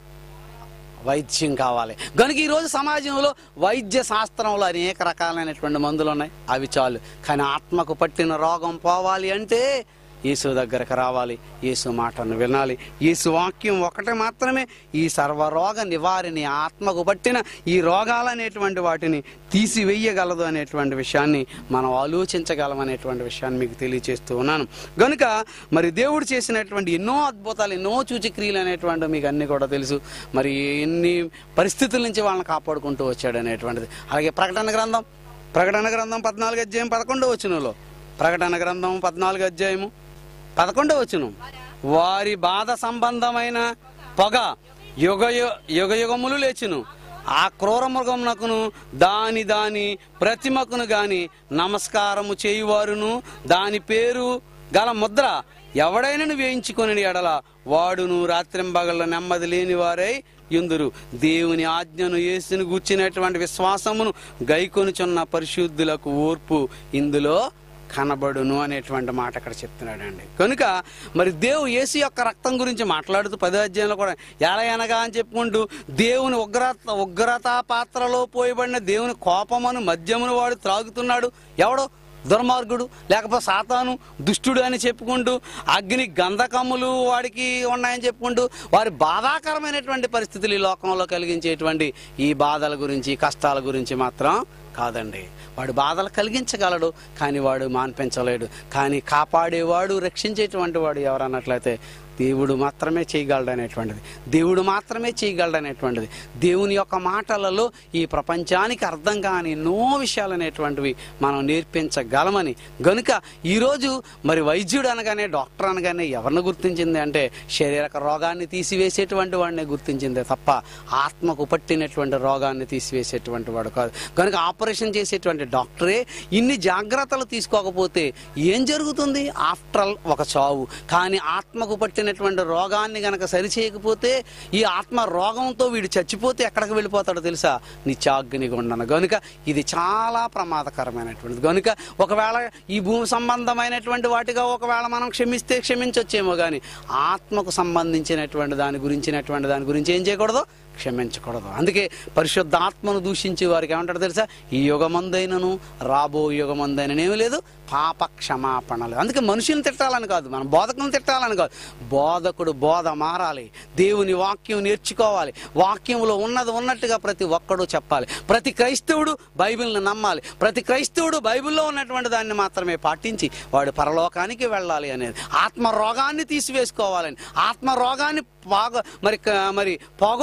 వైద్యం కావాలి కనుక ఈరోజు సమాజంలో వైద్య శాస్త్రంలో అనేక రకాలైనటువంటి మందులు ఉన్నాయి అవి చాలు కానీ ఆత్మకు పట్టిన రోగం పోవాలి అంటే యేసు దగ్గరకు రావాలి యేసు మాటను వినాలి యేసు వాక్యం ఒకటే మాత్రమే ఈ సర్వరోగ నివారిని ఆత్మకు పట్టిన ఈ రోగాలనేటువంటి వాటిని తీసివేయగలదు అనేటువంటి విషయాన్ని మనం ఆలోచించగలం అనేటువంటి విషయాన్ని మీకు తెలియజేస్తూ ఉన్నాను గనుక మరి దేవుడు చేసినటువంటి ఎన్నో అద్భుతాలు ఎన్నో సూచక్రియలు అనేటువంటి మీకు అన్ని కూడా తెలుసు మరి ఎన్ని పరిస్థితుల నుంచి వాళ్ళని కాపాడుకుంటూ వచ్చాడు అనేటువంటిది అలాగే ప్రకటన గ్రంథం ప్రకటన గ్రంథం పద్నాలుగు అధ్యాయం పదకొండో వచ్చినలో ప్రకటన గ్రంథం పద్నాలుగు అధ్యాయము పదకొండో వచ్చును వారి బాధ సంబంధమైన పొగ యుగ యుగ యుగములు లేచును ఆ క్రూర మృగమునకును దాని దాని ప్రతిమకును గాని నమస్కారము చేయువారును దాని పేరు గల ముద్ర ఎవడైనను వేయించుకొని ఎడల వాడును రాత్రింబగళ్ళ నెమ్మది లేని వారై యుందురు దేవుని ఆజ్ఞను యేసును గూర్చినటువంటి విశ్వాసమును గైకొనుచున్న పరిశుద్ధులకు ఓర్పు ఇందులో కనబడును అనేటువంటి మాట అక్కడ చెప్తున్నాడండి కనుక మరి దేవు యేసు యొక్క రక్తం గురించి మాట్లాడుతూ పదో అధ్యాయంలో కూడా ఎలా అనగా అని చెప్పుకుంటూ దేవుని ఉగ్రత ఉగ్రత పాత్రలో పోయబడిన దేవుని కోపమును మద్యమును వాడు త్రాగుతున్నాడు ఎవడో దుర్మార్గుడు లేకపోతే సాతాను దుష్టుడు అని చెప్పుకుంటూ అగ్ని గంధకములు వాడికి ఉన్నాయని చెప్పుకుంటూ వారి బాధాకరమైనటువంటి పరిస్థితులు ఈ లోకంలో కలిగించేటువంటి ఈ బాధల గురించి కష్టాల గురించి మాత్రం కాదండి వాడు బాధలు కలిగించగలడు కానీ వాడు మాన్పించలేడు కానీ కాపాడేవాడు రక్షించేటువంటి వాడు ఎవరన్నట్లయితే దేవుడు మాత్రమే చేయగలడు అనేటువంటిది దేవుడు మాత్రమే చేయగలడు అనేటువంటిది దేవుని యొక్క మాటలలో ఈ ప్రపంచానికి అర్థం కాని ఎన్నో విషయాలు అనేటువంటివి మనం నేర్పించగలమని గనుక ఈరోజు మరి వైద్యుడు అనగానే డాక్టర్ అనగానే ఎవరిని గుర్తించింది అంటే శారీరక రోగాన్ని తీసివేసేటువంటి వాడిని గుర్తించిందే తప్ప ఆత్మకు పట్టినటువంటి రోగాన్ని తీసివేసేటువంటి వాడు కాదు కనుక ఆపరేషన్ చేసేటువంటి డాక్టరే ఇన్ని జాగ్రత్తలు తీసుకోకపోతే ఏం జరుగుతుంది ఆఫ్టర్ ఆల్ ఒక చావు కానీ ఆత్మకు పట్టినటువంటి రోగాన్ని గనక సరిచేయకపోతే ఈ ఆత్మ రోగంతో వీడు చచ్చిపోతే ఎక్కడికి వెళ్ళిపోతాడో తెలుసా నిత్యాగ్ని గుండన గనుక ఇది చాలా ప్రమాదకరమైనటువంటిది గనుక ఒకవేళ ఈ భూమి సంబంధమైనటువంటి వాటిగా ఒకవేళ మనం క్షమిస్తే క్షమించొచ్చేమో కానీ ఆత్మకు సంబంధించినటువంటి దాని గురించినటువంటి దాని గురించి ఏం చేయకూడదు క్షమించకూడదు అందుకే పరిశుద్ధ ఆత్మను దూషించే వారికి ఏమంటారు తెలుసా ఈ యుగమందైనను రాబో యుగమందైనను ఏమీ లేదు పాప క్షమాపణలు అందుకే మనుషులను తిట్టాలని కాదు మనం బోధకులను తిట్టాలని కాదు బోధకుడు బోధ మారాలి దేవుని వాక్యం నేర్చుకోవాలి వాక్యంలో ఉన్నది ఉన్నట్టుగా ప్రతి ఒక్కడు చెప్పాలి ప్రతి క్రైస్తవుడు బైబిల్ని నమ్మాలి ప్రతి క్రైస్తవుడు బైబిల్లో ఉన్నటువంటి దాన్ని మాత్రమే పాటించి వాడు పరలోకానికి వెళ్ళాలి అనేది ఆత్మ రోగాన్ని తీసివేసుకోవాలని ఆత్మ రోగాన్ని పోగ మరి క- మరి పోగొట్టుకోవటానికి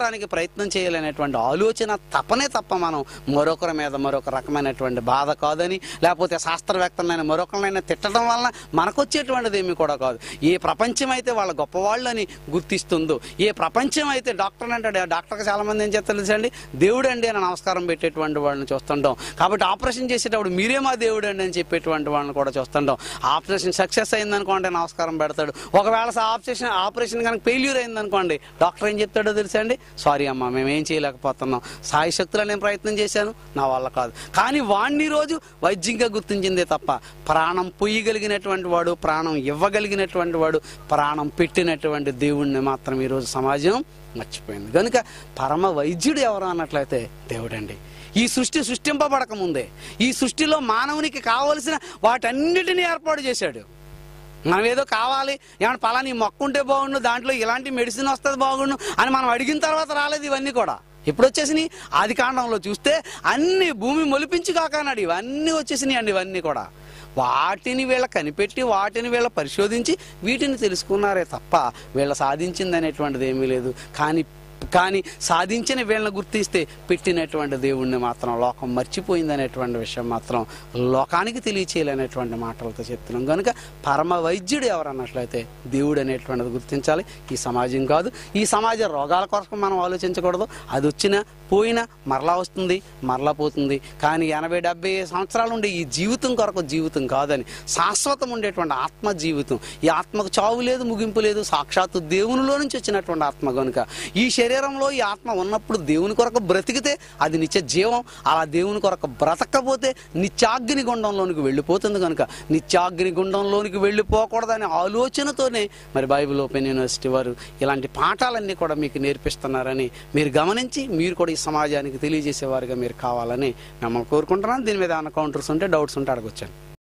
తెలుసుకోవడానికి ప్రయత్నం చేయాలనేటువంటి ఆలోచన తపనే తప్ప మనం మరొకరి మీద మరొక రకమైనటువంటి బాధ కాదని లేకపోతే శాస్త్రవేత్తలైన మరొకరినైనా తిట్టడం వలన మనకొచ్చేటువంటిది ఏమి కూడా కాదు ఏ ప్రపంచం అయితే వాళ్ళ గొప్పవాళ్ళు అని గుర్తిస్తుందో ఏ ప్రపంచం అయితే డాక్టర్ అంటాడు ఆ డాక్టర్కి చాలా మంది ఏం చేస్తారు తెలుసండి దేవుడు అండి అని నమస్కారం పెట్టేటువంటి వాళ్ళని చూస్తుంటాం కాబట్టి ఆపరేషన్ చేసేటప్పుడు మీరే మా దేవుడు అండి అని చెప్పేటువంటి వాళ్ళని కూడా చూస్తుంటాం ఆపరేషన్ సక్సెస్ అయిందనుకోండి నమస్కారం పెడతాడు ఒకవేళ సా- ఆపరేషన్ ఆపరేషన్ కనుక ఫెయిల్యూర్ అయిందనుకోండి డాక్టర్ ఏం చెప్తాడో తెలుసా అండి సారీ అమ్మా మేము ఏం చేయలేకపోతున్నాం సాయి శక్తులు నేను ప్రయత్నం చేశాను నా వల్ల కాదు కానీ వాణ్ణి రోజు వైద్యంగా గుర్తించిందే తప్ప ప్రాణం పొయ్యగలిగినటువంటి వాడు ప్రాణం ఇవ్వగలిగినటువంటి వాడు ప్రాణం పెట్టినటువంటి దేవుణ్ణి మాత్రం ఈరోజు సమాజం మర్చిపోయింది కనుక పరమ వైద్యుడు ఎవరు అన్నట్లయితే దేవుడండి ఈ సృష్టి సృష్టింపబడక ముందే ఈ సృష్టిలో మానవునికి కావలసిన వాటన్నిటిని ఏర్పాటు చేశాడు మనం ఏదో కావాలి ఏమన్నా పలాని మొక్క ఉంటే బాగుండు దాంట్లో ఇలాంటి మెడిసిన్ వస్తుంది బాగుండు అని మనం అడిగిన తర్వాత రాలేదు ఇవన్నీ కూడా ఇప్పుడు వచ్చేసినాయి ఆది కాండంలో చూస్తే అన్ని భూమి మొలిపించి కాకన్నాడు ఇవన్నీ వచ్చేసినాయి అండి ఇవన్నీ కూడా వాటిని వీళ్ళ కనిపెట్టి వాటిని వీళ్ళ పరిశోధించి వీటిని తెలుసుకున్నారే తప్ప వీళ్ళ సాధించింది అనేటువంటిది ఏమీ లేదు కానీ కానీ సాధించిన వీళ్ళని గుర్తిస్తే పెట్టినటువంటి దేవుణ్ణి మాత్రం లోకం మర్చిపోయింది అనేటువంటి విషయం మాత్రం లోకానికి తెలియచేయాలనేటువంటి మాటలతో చెప్తున్నాం కనుక పరమ వైద్యుడు ఎవరు అన్నట్లయితే దేవుడు అనేటువంటిది గుర్తించాలి ఈ సమాజం కాదు ఈ సమాజ రోగాల కొరకు మనం ఆలోచించకూడదు అది వచ్చినా పోయినా మరలా వస్తుంది మరలా పోతుంది కానీ ఎనభై డెబ్బై సంవత్సరాలు ఉండే ఈ జీవితం కొరకు జీవితం కాదని శాశ్వతం ఉండేటువంటి ఆత్మ జీవితం ఈ ఆత్మకు చావు లేదు ముగింపు లేదు సాక్షాత్తు దేవునిలో నుంచి వచ్చినటువంటి ఆత్మ కనుక ఈ శరీరంలో ఈ ఆత్మ ఉన్నప్పుడు దేవుని కొరకు బ్రతికితే అది నిత్య జీవం అలా దేవుని కొరకు బ్రతకపోతే నిత్యాగ్ని గుండంలోనికి వెళ్ళిపోతుంది కనుక నిత్యాగ్ని గుండంలోనికి వెళ్ళిపోకూడదనే ఆలోచనతోనే మరి బైబిల్ ఓపెన్ యూనివర్సిటీ వారు ఇలాంటి పాఠాలన్నీ కూడా మీకు నేర్పిస్తున్నారని మీరు గమనించి మీరు కూడా ఈ సమాజానికి తెలియజేసేవారుగా మీరు కావాలని మిమ్మల్ని కోరుకుంటున్నాను దీని మీద ఏమైనా కౌంటర్స్ ఉంటే డౌట్స్ ఉంటే అడగొచ్చాను